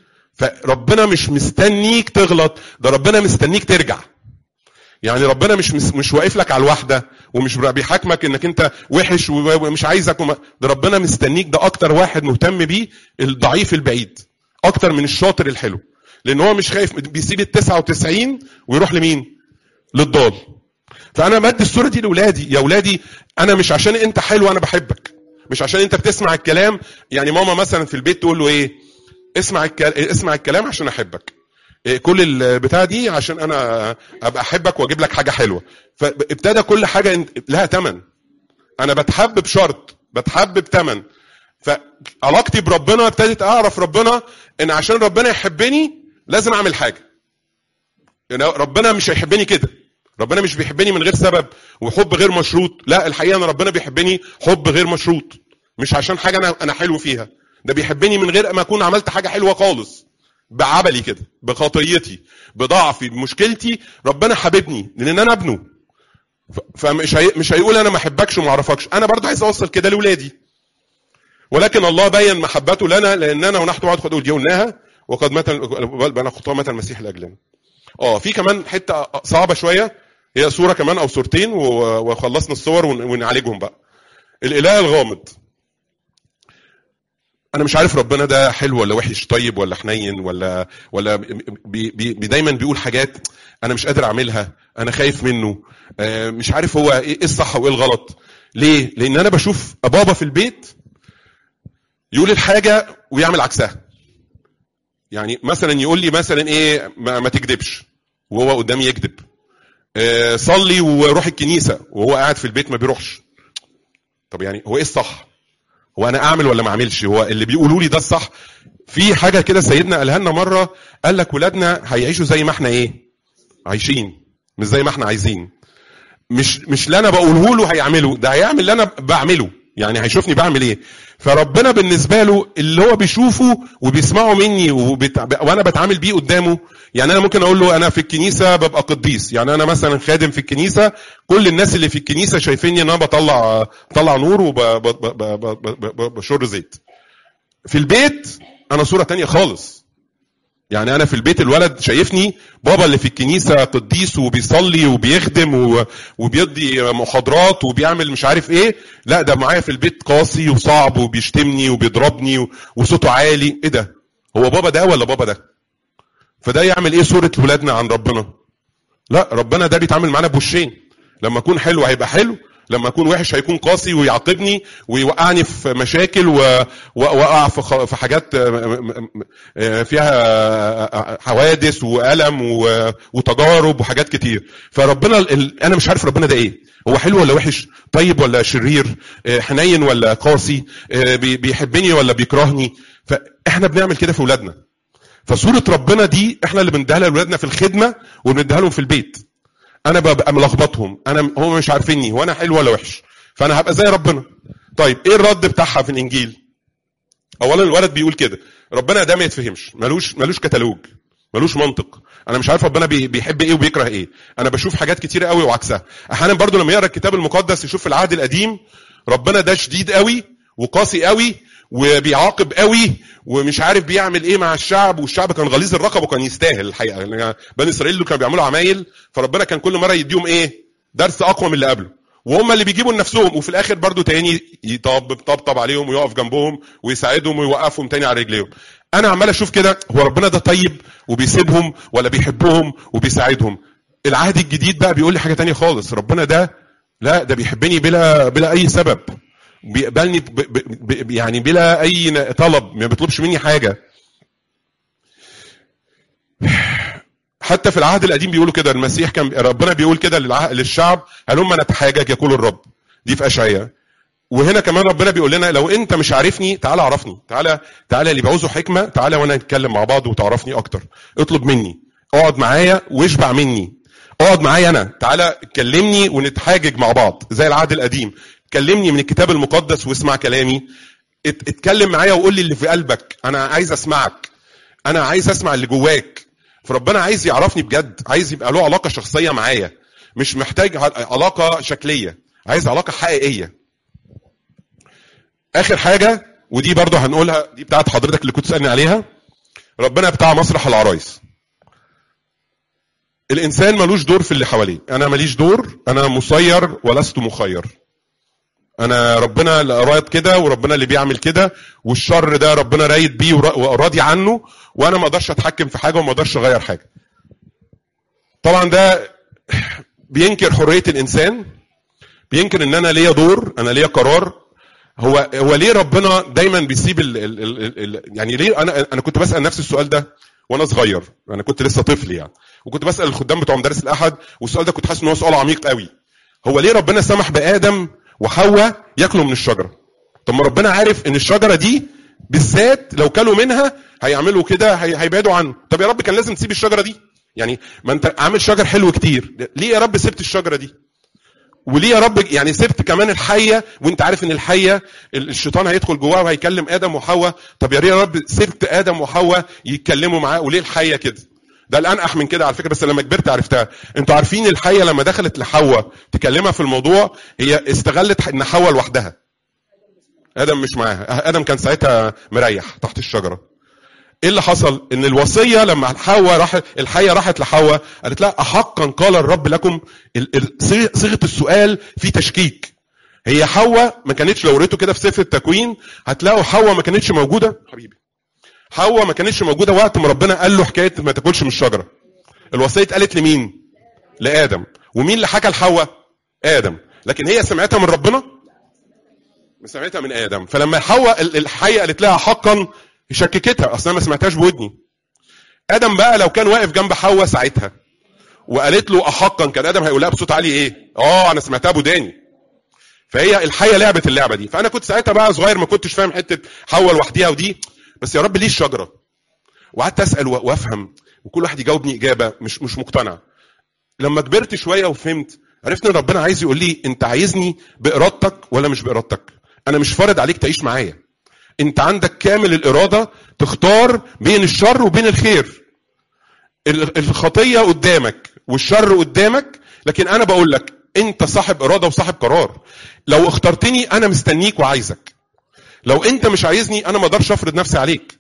فربنا مش مستنيك تغلط ده ربنا مستنيك ترجع يعني ربنا مش مش مش واقف لك على الواحده ومش بيحاكمك انك انت وحش ومش عايزك وما ده ربنا مستنيك ده اكتر واحد مهتم بيه الضعيف البعيد اكتر من الشاطر الحلو لان هو مش خايف بيسيب ال 99 ويروح لمين؟ للضال فانا بدي الصوره دي لاولادي يا اولادي انا مش عشان انت حلو انا بحبك مش عشان انت بتسمع الكلام يعني ماما مثلا في البيت تقول له ايه اسمع الكلام اسمع الكلام عشان احبك إيه كل البتاع دي عشان انا ابقى احبك واجيب لك حاجه حلوه فابتدى كل حاجه انت- لها ثمن انا بتحب بشرط بتحب بثمن فعلاقتي بربنا ابتديت اعرف ربنا ان عشان ربنا يحبني لازم اعمل حاجه يعني ربنا مش هيحبني كده ربنا مش بيحبني من غير سبب وحب غير مشروط لا الحقيقه ان ربنا بيحبني حب غير مشروط مش عشان حاجه انا انا حلو فيها ده بيحبني من غير ما اكون عملت حاجه حلوه خالص بعبلي كده بخطيتي بضعفي بمشكلتي ربنا حاببني لان انا ابنه ف- فمش هي... مش هيقول انا ما احبكش وما اعرفكش انا برضه عايز اوصل كده لاولادي ولكن الله بين محبته لنا لاننا ونحن بعد خطوه دي قلناها وقد مات بل بنا خطوه مات المسيح لاجلنا اه في كمان حته صعبه شويه هي صوره كمان او صورتين و- وخلصنا الصور ون- ونعالجهم بقى الاله الغامض انا مش عارف ربنا ده حلو ولا وحش طيب ولا حنين ولا ولا بي بي بي دايما بيقول حاجات انا مش قادر اعملها انا خايف منه آه، مش عارف هو ايه إيه الصح وايه الغلط ليه لان انا بشوف بابا في البيت يقول الحاجه ويعمل عكسها يعني مثلا يقول لي مثلا ايه ما, ما تكذبش وهو قدامي يكذب آه، صلي وروح الكنيسه وهو قاعد في البيت ما بيروحش طب يعني هو ايه الصح هو انا اعمل ولا ما اعملش هو اللي بيقولوا لي ده الصح في حاجه كده سيدنا قالها لنا مره قال لك ولادنا هيعيشوا زي ما احنا ايه عايشين مش زي ما احنا عايزين مش مش اللي انا بقوله له هيعمله ده هيعمل اللي انا بعمله يعني هيشوفني بعمل ايه فربنا بالنسبه له اللي هو بيشوفه وبيسمعه مني وبت... وانا بتعامل بيه قدامه يعني انا ممكن اقول له انا في الكنيسه ببقى قديس يعني انا مثلا خادم في الكنيسه كل الناس اللي في الكنيسه شايفيني ان انا بطلع بطلع نور وبشر زيت في البيت انا صوره تانية خالص يعني انا في البيت الولد شايفني بابا اللي في الكنيسه قديس وبيصلي وبيخدم و- وبيدي محاضرات وبيعمل مش عارف ايه لا ده معايا في البيت قاسي وصعب وبيشتمني وبيضربني و- وصوته عالي ايه ده هو بابا ده ولا بابا ده فده يعمل ايه صوره ولادنا عن ربنا لا ربنا ده بيتعامل معانا بوشين لما اكون حلو هيبقى حلو لما اكون وحش هيكون قاسي ويعاقبني ويوقعني في مشاكل و- واقع في خ- في حاجات آه، م- م- آه، فيها آه، حوادث والم و- وتجارب وحاجات كتير فربنا ال- ال- انا مش عارف ربنا ده ايه هو حلو ولا وحش طيب ولا شرير آه، حنين ولا قاسي آه، بي- بيحبني ولا بيكرهني فاحنا بنعمل كده في اولادنا فصورة ربنا دي احنا اللي بنديها لاولادنا في الخدمة وبنديها لهم في البيت. انا ببقى ملخبطهم، انا هم مش عارفيني هو انا حلو ولا وحش. فانا هبقى زي ربنا. طيب ايه الرد بتاعها في الانجيل؟ اولا الولد بيقول كده ربنا ده ما يتفهمش ملوش ملوش كتالوج ملوش منطق انا مش عارف ربنا بي- بيحب ايه وبيكره ايه انا بشوف حاجات كتيره قوي وعكسها احيانا برضو لما يقرا الكتاب المقدس يشوف في العهد القديم ربنا ده شديد قوي وقاسي قوي وبيعاقب قوي ومش عارف بيعمل ايه مع الشعب والشعب كان غليظ الرقبه وكان يستاهل الحقيقه يعني بني اسرائيل دول كانوا بيعملوا عمايل فربنا كان كل مره يديهم ايه درس اقوى من اللي قبله وهم اللي بيجيبوا لنفسهم وفي الاخر برضو تاني يطبطب طبطب عليهم ويقف جنبهم ويساعدهم ويوقفهم تاني على رجليهم انا عمال اشوف كده هو ربنا ده طيب وبيسيبهم ولا بيحبهم وبيساعدهم العهد الجديد بقى بيقول لي حاجه تانية خالص ربنا ده لا ده بيحبني بلا بلا اي سبب بيقبلني ب ب ب يعني بلا اي طلب ما بيطلبش مني حاجه حتى في العهد القديم بيقولوا كده المسيح كان ربنا بيقول كده للع- للشعب هلما نتحاجج يقول الرب دي في اشعياء وهنا كمان ربنا بيقول لنا لو انت مش عارفني تعالى عرفني تعالى تعالى اللي بيعوزوا حكمه تعالى وانا نتكلم مع بعض وتعرفني اكتر اطلب مني اقعد معايا واشبع مني اقعد معايا انا تعالى كلمني ونتحاجج مع بعض زي العهد القديم كلمني من الكتاب المقدس واسمع كلامي ات- اتكلم معايا وقول لي اللي في قلبك انا عايز اسمعك انا عايز اسمع اللي جواك فربنا عايز يعرفني بجد عايز يبقى له علاقه شخصيه معايا مش محتاج ع- علاقه شكليه عايز علاقه حقيقيه اخر حاجه ودي برضه هنقولها دي بتاعت حضرتك اللي كنت تسالني عليها ربنا بتاع مسرح العرايس الانسان ملوش دور في اللي حواليه انا ماليش دور انا مسير ولست مخير انا ربنا اللي رايد كده وربنا اللي بيعمل كده والشر ده ربنا رايد بيه ورا- وراضي عنه وانا ما اقدرش اتحكم في حاجه وما اقدرش اغير حاجه طبعا ده بينكر حريه الانسان بينكر ان انا ليا دور انا ليا قرار هو هو ليه ربنا دايما بيسيب ال ال ال ال يعني ليه انا انا كنت بسال نفسي السؤال ده وانا صغير انا كنت لسه طفل يعني وكنت بسال الخدام بتوع مدارس الاحد والسؤال ده كنت حاسس ان هو سؤال عميق قوي هو ليه ربنا سمح بادم وحواء ياكلوا من الشجره طب ما ربنا عارف ان الشجره دي بالذات لو كلوا منها هيعملوا كده هي- هيبعدوا عنه طب يا رب كان لازم تسيب الشجره دي يعني ما انت عامل شجر حلو كتير ليه يا رب سبت الشجره دي وليه يا رب يعني سبت كمان الحيه وانت عارف ان الحيه ال- الشيطان هيدخل جواها وهيكلم ادم وحواء طب يا ريت يا رب سبت ادم وحواء يتكلموا معاه وليه الحيه كده ده الانقح من كده على فكره بس لما كبرت عرفتها انتوا عارفين الحيه لما دخلت لحواء تكلمها في الموضوع هي استغلت ان حواء لوحدها ادم مش معاها ادم كان ساعتها مريح تحت الشجره ايه اللي حصل ان الوصيه لما حواء راح الحيه راحت لحواء قالت لها احقا قال الرب لكم ال- ال- صيغه السؤال في تشكيك هي حواء ما كانتش لو قريته كده في سفر التكوين هتلاقوا حواء ما كانتش موجوده حبيبي حواء ما كانتش موجوده وقت ما ربنا قال له حكايه ما تاكلش من الشجره الوصيه اتقالت لمين لادم ومين اللي حكى لحواء ادم لكن هي سمعتها من ربنا سمعتها من ادم فلما حواء ال- الحيه قالت لها حقا شككتها اصلا ما سمعتهاش بودني ادم بقى لو كان واقف جنب حواء ساعتها وقالت له احقا كان ادم هيقول لها بصوت عالي ايه اه انا سمعتها بوداني فهي الحيه لعبت اللعبه دي فانا كنت ساعتها بقى صغير ما كنتش فاهم حته حواء لوحديها ودي بس يا رب ليه الشجره وقعدت اسال و- وافهم وكل واحد يجاوبني اجابه مش مش مقتنع لما كبرت شويه وفهمت عرفت ان ربنا عايز يقول لي انت عايزني بارادتك ولا مش بارادتك انا مش فارض عليك تعيش معايا انت عندك كامل الاراده تختار بين الشر وبين الخير ال- الخطيه قدامك والشر قدامك لكن انا بقول لك انت صاحب اراده وصاحب قرار لو اخترتني انا مستنيك وعايزك لو انت مش عايزني انا ما اقدرش افرض نفسي عليك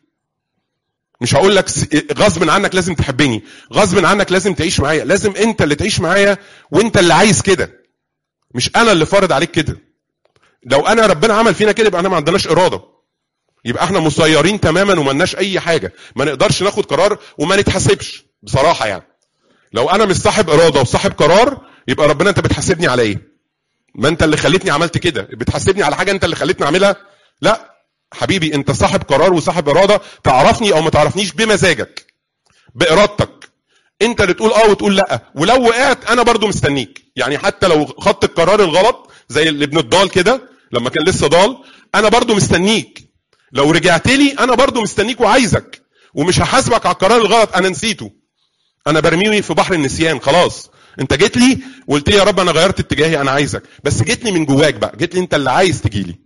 مش هقول لك س- غصب عنك لازم تحبني غصب عنك لازم تعيش معايا لازم انت اللي تعيش معايا وانت اللي عايز كده مش انا اللي فارض عليك كده لو انا ربنا عمل فينا كده يبقى احنا ما عندناش اراده يبقى احنا مسيرين تماما وما لناش اي حاجه ما نقدرش ناخد قرار وما نتحاسبش بصراحه يعني لو انا مش صاحب اراده وصاحب قرار يبقى ربنا انت بتحاسبني على ايه ما انت اللي خليتني عملت كده بتحاسبني على حاجه انت اللي خليتني اعملها لا حبيبي انت صاحب قرار وصاحب اراده تعرفني او ما تعرفنيش بمزاجك بارادتك انت اللي تقول اه وتقول لا ولو وقعت انا برضو مستنيك يعني حتى لو خدت القرار الغلط زي اللي ابن الضال كده لما كان لسه ضال انا برضو مستنيك لو رجعت لي انا برضو مستنيك وعايزك ومش هحاسبك على القرار الغلط انا نسيته انا برميه في بحر النسيان خلاص انت جيت لي وقلت لي يا رب انا غيرت اتجاهي انا عايزك بس جيت لي من جواك بقى جيت لي انت اللي عايز تجي لي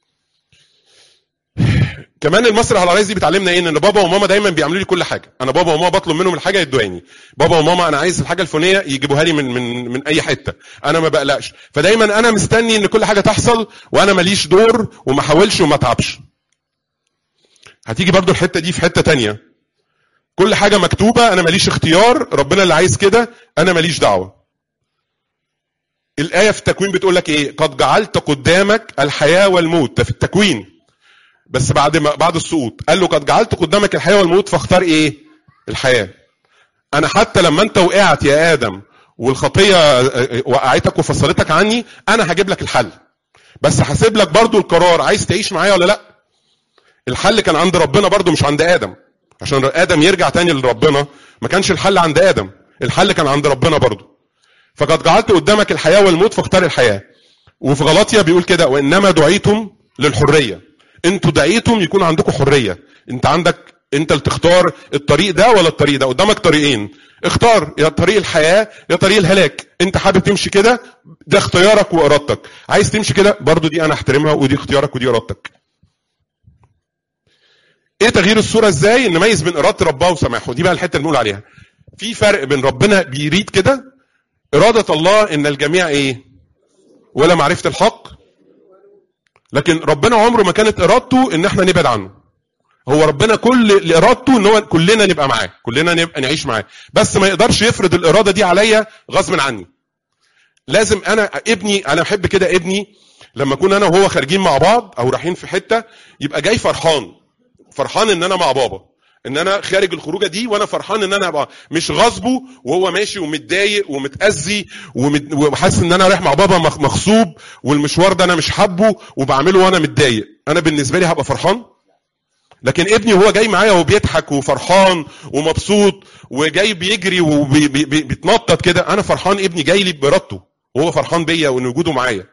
كمان المسرح العرايس دي بتعلمنا ايه ان بابا وماما دايما بيعملوا لي كل حاجه انا بابا وماما بطلب منهم الحاجه يدوهاني بابا وماما انا عايز الحاجه الفلانيه يجيبوها لي من من من اي حته انا ما بقلقش فدايما انا مستني ان كل حاجه تحصل وانا ماليش دور وما احاولش وما اتعبش هتيجي برضو الحته دي في حته تانية كل حاجه مكتوبه انا ماليش اختيار ربنا اللي عايز كده انا ماليش دعوه الايه في التكوين بتقول لك ايه قد جعلت قدامك الحياه والموت ده في التكوين بس بعد ما بعد السقوط قال له قد جعلت قدامك الحياه والموت فاختار ايه الحياه انا حتى لما انت وقعت يا ادم والخطيه وقعتك وفصلتك عني انا هجيب لك الحل بس هسيب لك برضو القرار عايز تعيش معايا ولا لا الحل كان عند ربنا برضو مش عند ادم عشان ادم يرجع تاني لربنا ما كانش الحل عند ادم الحل كان عند ربنا برضو فقد جعلت قدامك الحياه والموت فاختار الحياه وفي غلطيا بيقول كده وانما دعيتم للحريه انتوا دعيتم يكون عندكم حريه انت عندك انت اللي تختار الطريق ده ولا الطريق ده قدامك طريقين اختار يا طريق الحياه يا طريق الهلاك انت حابب تمشي كده ده اختيارك وارادتك عايز تمشي كده برضو دي انا احترمها ودي اختيارك ودي ارادتك ايه تغيير الصوره ازاي نميز بين اراده ربنا وسماحه دي بقى الحته اللي بنقول عليها في فرق بين ربنا بيريد كده اراده الله ان الجميع ايه ولا معرفه الحق لكن ربنا عمره ما كانت ارادته ان احنا نبعد عنه هو ربنا كل ارادته ان هو كلنا نبقى معاه كلنا نبقى نعيش معاه بس ما يقدرش يفرض الاراده دي عليا غصب عني لازم انا ابني انا احب كده ابني لما اكون انا وهو خارجين مع بعض او رايحين في حته يبقى جاي فرحان فرحان ان انا مع بابا ان انا خارج الخروجه دي وانا فرحان ان انا ابقى مش غصبه وهو ماشي ومتضايق ومتاذي ومت- وحاسس ان انا رايح مع بابا مخ- مغصوب والمشوار ده انا مش حابه وبعمله وانا متضايق انا بالنسبه لي هبقى فرحان لكن ابني وهو جاي معايا وبيضحك وفرحان ومبسوط وجاي بيجري وبيتنطط كده انا فرحان ابني جاي لي بارادته وهو فرحان بيا وان وجوده معايا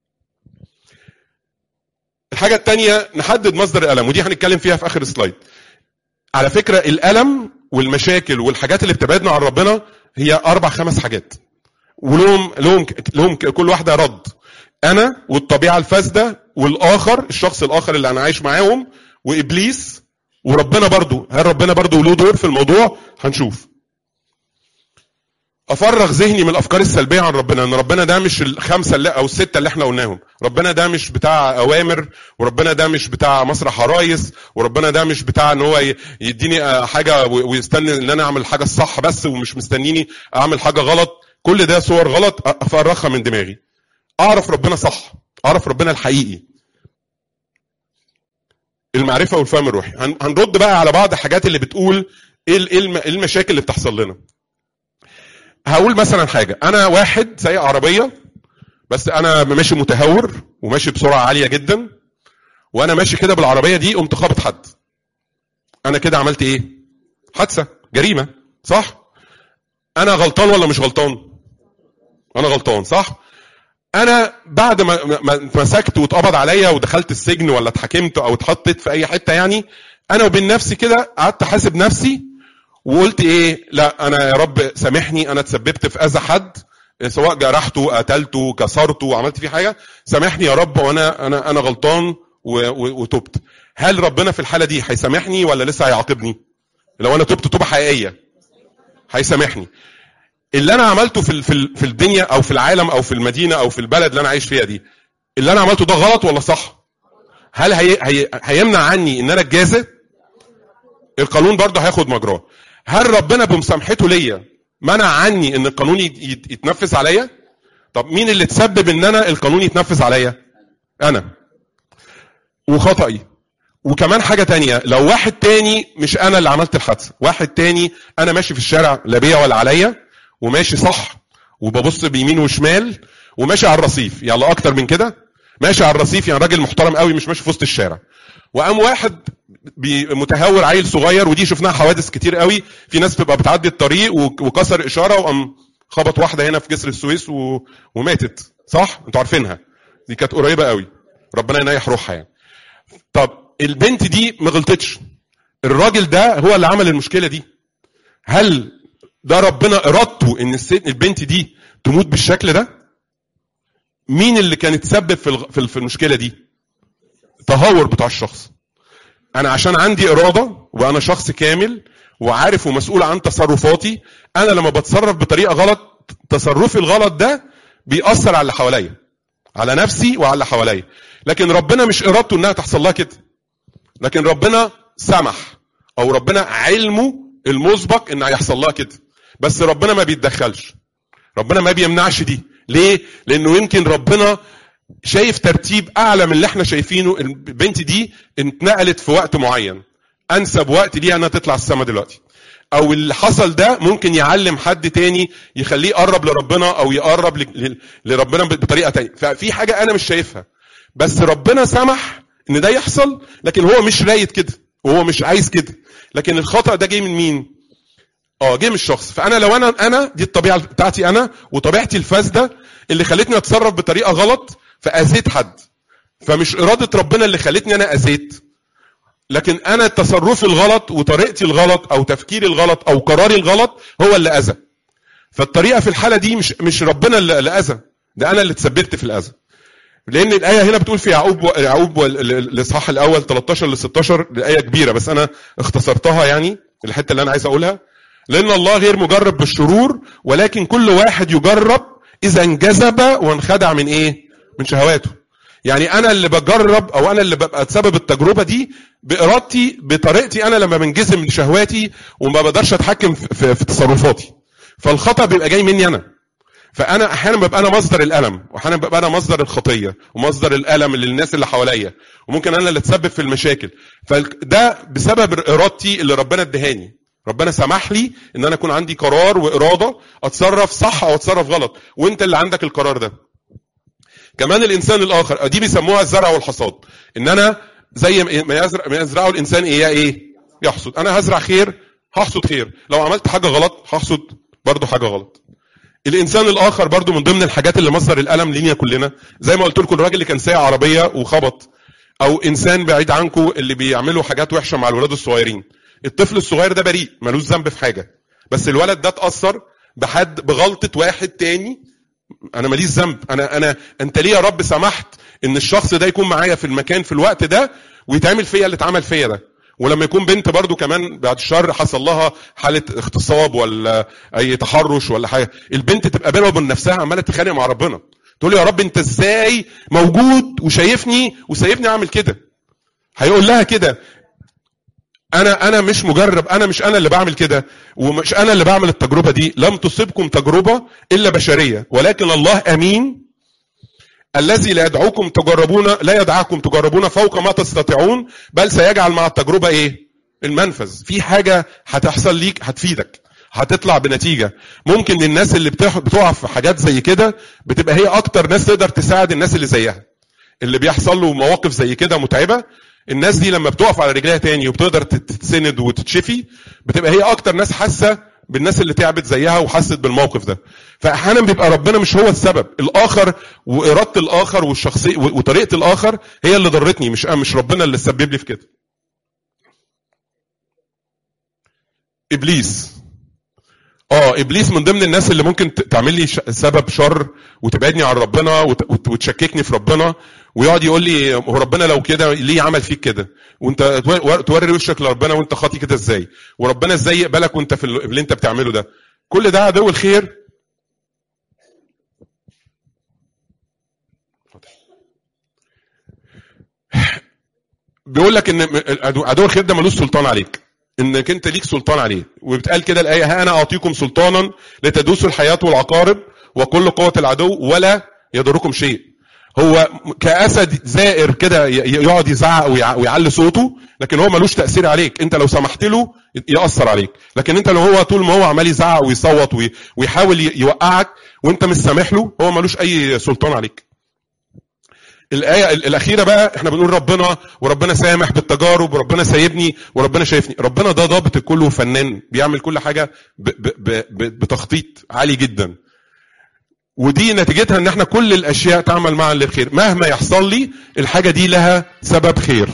الحاجه الثانيه نحدد مصدر الالم ودي هنتكلم فيها في اخر السلايد على فكره الالم والمشاكل والحاجات اللي بتبعدنا عن ربنا هي اربع خمس حاجات ولهم لهم لهم كل واحده رد انا والطبيعه الفاسده والاخر الشخص الاخر اللي انا عايش معاهم وابليس وربنا برضو هل ربنا برضو له دور في الموضوع هنشوف افرغ ذهني من الافكار السلبيه عن ربنا ان ربنا ده مش الخمسه اللي او السته اللي احنا قلناهم ربنا ده مش بتاع اوامر وربنا ده مش بتاع مسرح عرايس وربنا ده مش بتاع ان هو ي- يديني آه، حاجه و- ويستني ان انا اعمل الحاجه الصح بس ومش مستنيني اعمل حاجه غلط كل ده صور غلط أ- افرغها من دماغي اعرف ربنا صح اعرف ربنا الحقيقي المعرفه والفهم الروحي هن- هنرد بقى على بعض الحاجات اللي بتقول ايه ال- إيه الم- إيه المشاكل اللي بتحصل لنا هقول مثلا حاجه انا واحد سايق عربيه بس انا ماشي متهور وماشي بسرعه عاليه جدا وانا ماشي كده بالعربيه دي قمت خابط حد انا كده عملت ايه حادثه جريمه صح انا غلطان ولا مش غلطان انا غلطان صح انا بعد ما ما- ما اتمسكت واتقبض عليا ودخلت السجن ولا اتحاكمت او اتحطيت في اي حته يعني انا وبين نفسي كده قعدت احاسب نفسي وقلت ايه لا انا يا رب سامحني انا تسببت في اذى حد سواء جرحته قتلته كسرته عملت فيه حاجه سامحني يا رب وانا انا انا غلطان و- و- وتبت هل ربنا في الحاله دي هيسامحني ولا لسه هيعاقبني لو انا تبت توبه حقيقيه هيسامحني اللي انا عملته في ال- في ال- في الدنيا او في العالم او في المدينه او في البلد اللي انا عايش فيها دي اللي انا عملته ده غلط ولا صح هل هي هي هيمنع عني ان انا اتجازى القانون برضه هياخد مجراه هل ربنا بمسامحته ليا منع عني ان القانون يت- يت- يتنفذ عليا طب مين اللي تسبب ان انا القانون يتنفذ عليا انا وخطأي وكمان حاجة تانية لو واحد تاني مش أنا اللي عملت الحادثة واحد تاني أنا ماشي في الشارع لا بيا ولا عليا وماشي صح وببص بيمين وشمال وماشي على الرصيف يلا أكتر من كده ماشي على الرصيف يعني راجل محترم قوي مش ماشي في وسط الشارع وقام واحد بي- متهور عيل صغير ودي شفناها حوادث كتير قوي في ناس بتبقى بتعدي الطريق وك- وكسر اشاره وقام خبط واحده هنا في جسر السويس و... وماتت صح انتوا عارفينها دي كانت قريبه قوي ربنا ينيح روحها يعني طب البنت دي ما غلطتش الراجل ده هو اللي عمل المشكله دي هل ده ربنا ارادته ان الست البنت دي تموت بالشكل ده مين اللي كان يتسبب في الغ- في ال- في المشكله دي تهور بتاع الشخص انا عشان عندي اراده وانا شخص كامل وعارف ومسؤول عن تصرفاتي انا لما بتصرف بطريقه غلط تصرفي الغلط ده بيأثر على اللي حواليا على نفسي وعلى اللي حواليا لكن ربنا مش ارادته انها تحصل لها كده لكن ربنا سمح او ربنا علمه المسبق ان هيحصل لها كده بس ربنا ما بيتدخلش ربنا ما بيمنعش دي ليه لانه يمكن ربنا شايف ترتيب اعلى من اللي احنا شايفينه البنت دي اتنقلت في وقت معين انسب وقت ليها انها تطلع السما دلوقتي او اللي حصل ده ممكن يعلم حد تاني يخليه يقرب لربنا او يقرب ل- ل- لربنا بطريقه تانية ففي حاجه انا مش شايفها بس ربنا سمح ان ده يحصل لكن هو مش رايد كده وهو مش عايز كده لكن الخطا ده جاي من مين اه جه من الشخص فانا لو انا انا دي الطبيعه بتاعتي انا وطبيعتي الفاسده اللي خلتني اتصرف بطريقه غلط فاذيت حد فمش اراده ربنا اللي خلتني انا اذيت لكن انا تصرفي الغلط وطريقتي الغلط او تفكيري الغلط او قراري الغلط هو اللي اذى فالطريقه في الحاله دي مش مش ربنا اللي اللي اذى ده انا اللي تسببت في الاذى لان الايه هنا بتقول في يعقوب يعقوب الاصحاح الاول 13 ل 16 الايه كبيره بس انا اختصرتها يعني الحته اللي انا عايز اقولها لان الله غير مجرب بالشرور ولكن كل واحد يجرب اذا انجذب وانخدع من ايه من شهواته يعني انا اللي بجرب او انا اللي ببقى سبب التجربه دي بارادتي بطريقتي انا لما بنجذب من شهواتي وما بقدرش اتحكم في, في, في تصرفاتي فالخطا بيبقى جاي مني انا فانا احيانا ببقى انا مصدر الالم واحيانا ببقى انا مصدر الخطيه ومصدر الالم للناس اللي حواليا وممكن انا اللي اتسبب في المشاكل فده بسبب ارادتي اللي ربنا ادهاني ربنا سمح لي ان انا يكون عندي قرار واراده اتصرف صح او اتصرف غلط وانت اللي عندك القرار ده كمان الانسان الاخر دي بيسموها الزرع والحصاد ان انا زي ما يزرع ما يزرعه الانسان ايه ايه يحصد انا هزرع خير هحصد خير لو عملت حاجه غلط هحصد برضه حاجه غلط الانسان الاخر برضه من ضمن الحاجات اللي مصدر الالم لينا كلنا زي ما قلت لكم الراجل اللي كان سايق عربيه وخبط او انسان بعيد عنكم اللي بيعملوا حاجات وحشه مع الولاد الصغيرين الطفل الصغير ده بريء ملوش ذنب في حاجه بس الولد ده اتاثر بحد بغلطه واحد تاني انا ماليش ذنب انا انا انت ليه يا رب سمحت ان الشخص ده يكون معايا في المكان في الوقت ده ويتعمل فيا اللي اتعمل فيا ده ولما يكون بنت برضو كمان بعد الشر حصل لها حاله اغتصاب ولا اي تحرش ولا حاجه البنت تبقى بينها وبين نفسها عماله تتخانق مع ربنا تقول يا رب انت ازاي موجود وشايفني وسايبني اعمل كده هيقول لها كده انا انا مش مجرب انا مش انا اللي بعمل كده ومش انا اللي بعمل التجربه دي لم تصبكم تجربه الا بشريه ولكن الله امين الذي لا يدعوكم تجربون لا يدعاكم تجربون فوق ما تستطيعون بل سيجعل مع التجربه ايه المنفذ في حاجه هتحصل ليك هتفيدك هتطلع بنتيجه ممكن الناس اللي بتح- بتقع في حاجات زي كده بتبقى هي اكتر ناس تقدر تساعد الناس اللي زيها اللي بيحصل له مواقف زي كده متعبه الناس دي لما بتقف على رجليها تاني وبتقدر تت- تتسند وتتشفي بتبقى هي اكتر ناس حاسه بالناس اللي تعبت زيها وحست بالموقف ده فاحيانا بيبقى ربنا مش هو السبب الاخر واراده الاخر والشخصيه وطريقه الاخر هي اللي ضرتني مش مش ربنا اللي سبب لي في كده ابليس اه ابليس من ضمن الناس اللي ممكن ت- تعمل لي ش- سبب شر وتبعدني عن ربنا وت- وت- وتشككني في ربنا ويقعد يقول لي هو ربنا لو كده ليه عمل فيك كده وانت تو- توري وشك لربنا وانت خاطي كده ازاي وربنا ازاي يقبلك وانت في ال- اللي انت بتعمله ده كل ده عدو الخير بيقول لك ان م- عدو عدو الخير ده ملوش سلطان عليك انك انت ليك سلطان عليه وبتقال كده الايه ها انا اعطيكم سلطانا لتدوسوا الحياه والعقارب وكل قوه العدو ولا يضركم شيء هو كاسد زائر كده ي- يقعد يزعق ويع- ويعلي صوته لكن هو ملوش تاثير عليك انت لو سمحت له ياثر عليك لكن انت لو هو طول ما هو عمال يزعق ويصوت وي- ويحاول ي- يوقعك وانت مش سامح له هو ملوش اي سلطان عليك الآية ال- الأخيرة بقى احنا بنقول ربنا وربنا سامح بالتجارب وربنا سايبني وربنا شايفني ربنا ده ضابط الكل وفنان بيعمل كل حاجة ب ب ب ب بتخطيط عالي جدا ودي نتيجتها ان احنا كل الاشياء تعمل معا للخير مهما يحصل لي الحاجة دي لها سبب خير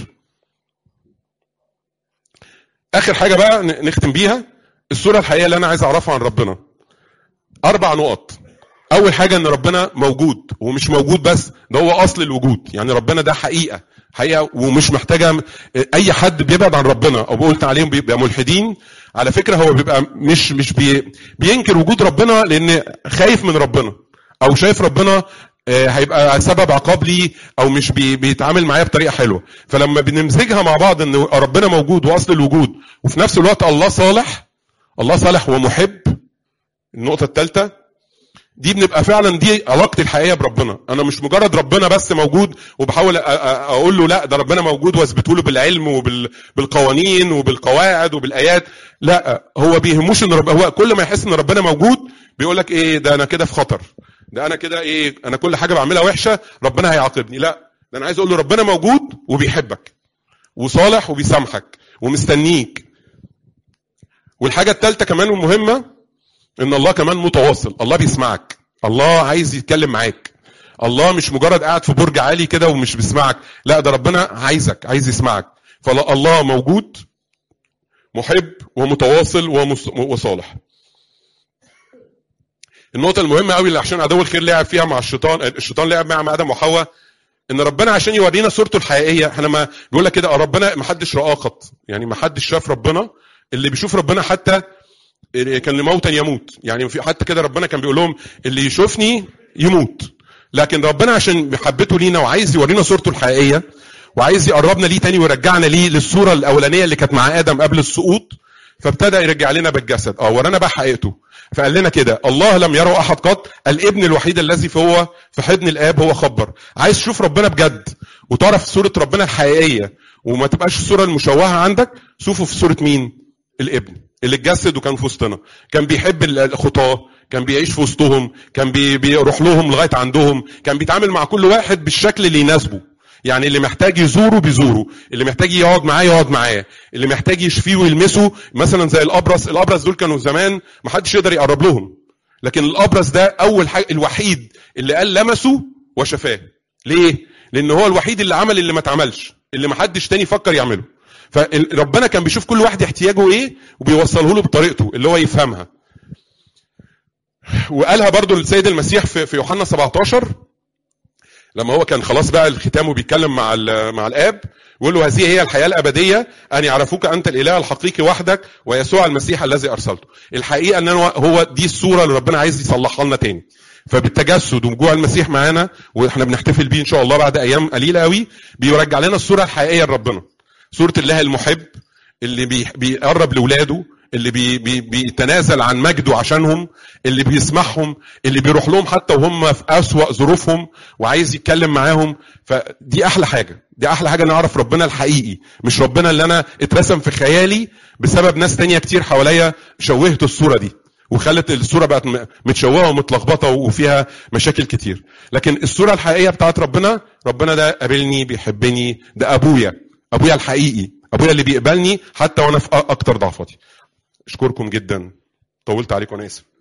اخر حاجة بقى ن- نختم بيها الصورة الحقيقية اللي انا عايز اعرفها عن ربنا اربع نقط اول حاجه ان ربنا موجود ومش موجود بس ده هو اصل الوجود يعني ربنا ده حقيقه حقيقه ومش محتاجه اي حد بيبعد عن ربنا او قلت عليهم بيبقى ملحدين على فكره هو بيبقى مش مش بي بينكر وجود ربنا لان خايف من ربنا او شايف ربنا آه، هيبقى سبب عقاب لي او مش بي بيتعامل معايا بطريقه حلوه فلما بنمزجها مع بعض ان ربنا موجود واصل الوجود وفي نفس الوقت الله صالح الله صالح ومحب النقطه الثالثه دي بنبقى فعلا دي علاقتي الحقيقيه بربنا انا مش مجرد ربنا بس موجود وبحاول أ- أ- اقول له لا ده ربنا موجود واثبته له بالعلم وبالقوانين وبالقواعد وبالايات لا هو بيهموش ان رب هو كل ما يحس ان ربنا موجود بيقول لك ايه ده انا كده في خطر ده انا كده ايه انا كل حاجه بعملها وحشه ربنا هيعاقبني لا ده انا عايز اقول له ربنا موجود وبيحبك وصالح وبيسامحك ومستنيك والحاجه الثالثه كمان ومهمه ان الله كمان متواصل الله بيسمعك الله عايز يتكلم معاك الله مش مجرد قاعد في برج عالي كده ومش بيسمعك لا ده ربنا عايزك عايز يسمعك فالله موجود محب ومتواصل ومس- وصالح النقطة المهمة قوي اللي عشان عدو الخير لعب فيها مع الشيطان الشيطان لعب مع آدم وحواء ان ربنا عشان يورينا صورته الحقيقيه احنا ما بيقول لك كده ربنا ما حدش رآه قط يعني ما حدش شاف ربنا اللي بيشوف ربنا حتى كان لموتا يموت يعني في حتى كده ربنا كان بيقول لهم اللي يشوفني يموت لكن ربنا عشان محبته لينا وعايز يورينا صورته الحقيقيه وعايز يقربنا ليه تاني ويرجعنا ليه للصوره الاولانيه اللي كانت مع ادم قبل السقوط فابتدى يرجع لنا بالجسد اه ورانا بقى حقيقته فقال لنا كده الله لم يره احد قط الابن الوحيد الذي فهو في حضن الاب هو خبر عايز تشوف ربنا بجد وتعرف صوره ربنا الحقيقيه وما تبقاش الصوره المشوهه عندك شوفه في صوره مين الابن اللي اتجسد وكان في وسطنا كان بيحب الخطاه كان بيعيش في وسطهم كان بي- بيروح لهم لغايه عندهم كان بيتعامل مع كل واحد بالشكل اللي يناسبه يعني اللي محتاج يزوره بيزوره اللي محتاج يقعد معاه يقعد معاه اللي محتاج يشفيه ويلمسه مثلا زي الابرص الابرص دول كانوا زمان ما حدش يقدر يقرب لهم لكن الابرص ده اول حاجه الوحيد اللي قال لمسه وشفاه ليه لان هو الوحيد اللي عمل اللي ما اتعملش اللي ما حدش تاني فكر يعمله فربنا كان بيشوف كل واحد احتياجه ايه وبيوصله له بطريقته اللي هو يفهمها وقالها برضو السيد المسيح في في يوحنا 17 لما هو كان خلاص بقى الختام وبيتكلم مع ال- مع الاب يقول له هذه هي الحياه الابديه ان يعرفوك انت الاله الحقيقي وحدك ويسوع المسيح الذي ارسلته الحقيقه ان هو- هو دي الصوره اللي ربنا عايز يصلحها لنا تاني فبالتجسد وجوع المسيح معانا واحنا بنحتفل بيه ان شاء الله بعد ايام قليله قوي بيرجع لنا الصوره الحقيقيه لربنا صوره الله المحب اللي بي بيقرب لاولاده اللي بي بي بيتنازل عن مجده عشانهم اللي بيسمعهم اللي بيروح لهم حتى وهم في اسوأ ظروفهم وعايز يتكلم معاهم فدي احلى حاجه دي احلى حاجه نعرف ربنا الحقيقي مش ربنا اللي انا اترسم في خيالي بسبب ناس تانية كتير حواليا شوهت الصوره دي وخلت الصوره بقت م- متشوهه ومتلخبطه وفيها مشاكل كتير لكن الصوره الحقيقيه بتاعت ربنا ربنا ده قابلني بيحبني ده ابويا ابويا الحقيقي ابويا اللي بيقبلني حتى وانا في أ- اكتر ضعفاتي اشكركم جدا طولت عليكم انا اسف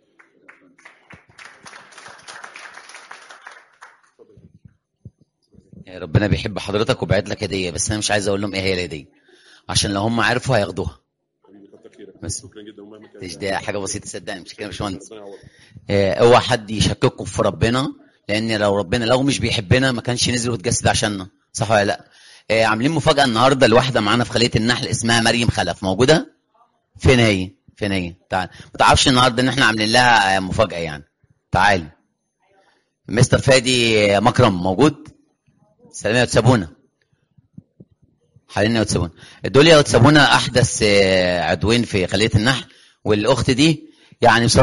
ربنا بيحب حضرتك وبعت لك هديه بس انا مش عايز اقول لهم ايه هي الهديه عشان لو هم عرفوا هياخدوها بس شكرا جدا ومهما كان مش دي حاجه بسيطه صدقني مش كده يا باشمهندس آه، اوعى حد يشكككم في ربنا لان لو ربنا لو مش بيحبنا ما كانش نزل واتجسد عشاننا صح ولا لا آه، عاملين مفاجاه النهارده لواحده معانا في خليه النحل اسمها مريم خلف موجوده فين هي فين هي تعال ما تعرفش النهارده ان احنا عاملين لها آه، مفاجاه يعني تعالي مستر فادي مكرم موجود سلام يا وتسابونا حاليا يا وتسابونا دول يا وتسابونا احدث آه، عضوين في خليه النحل والاخت دي يعني بصراحه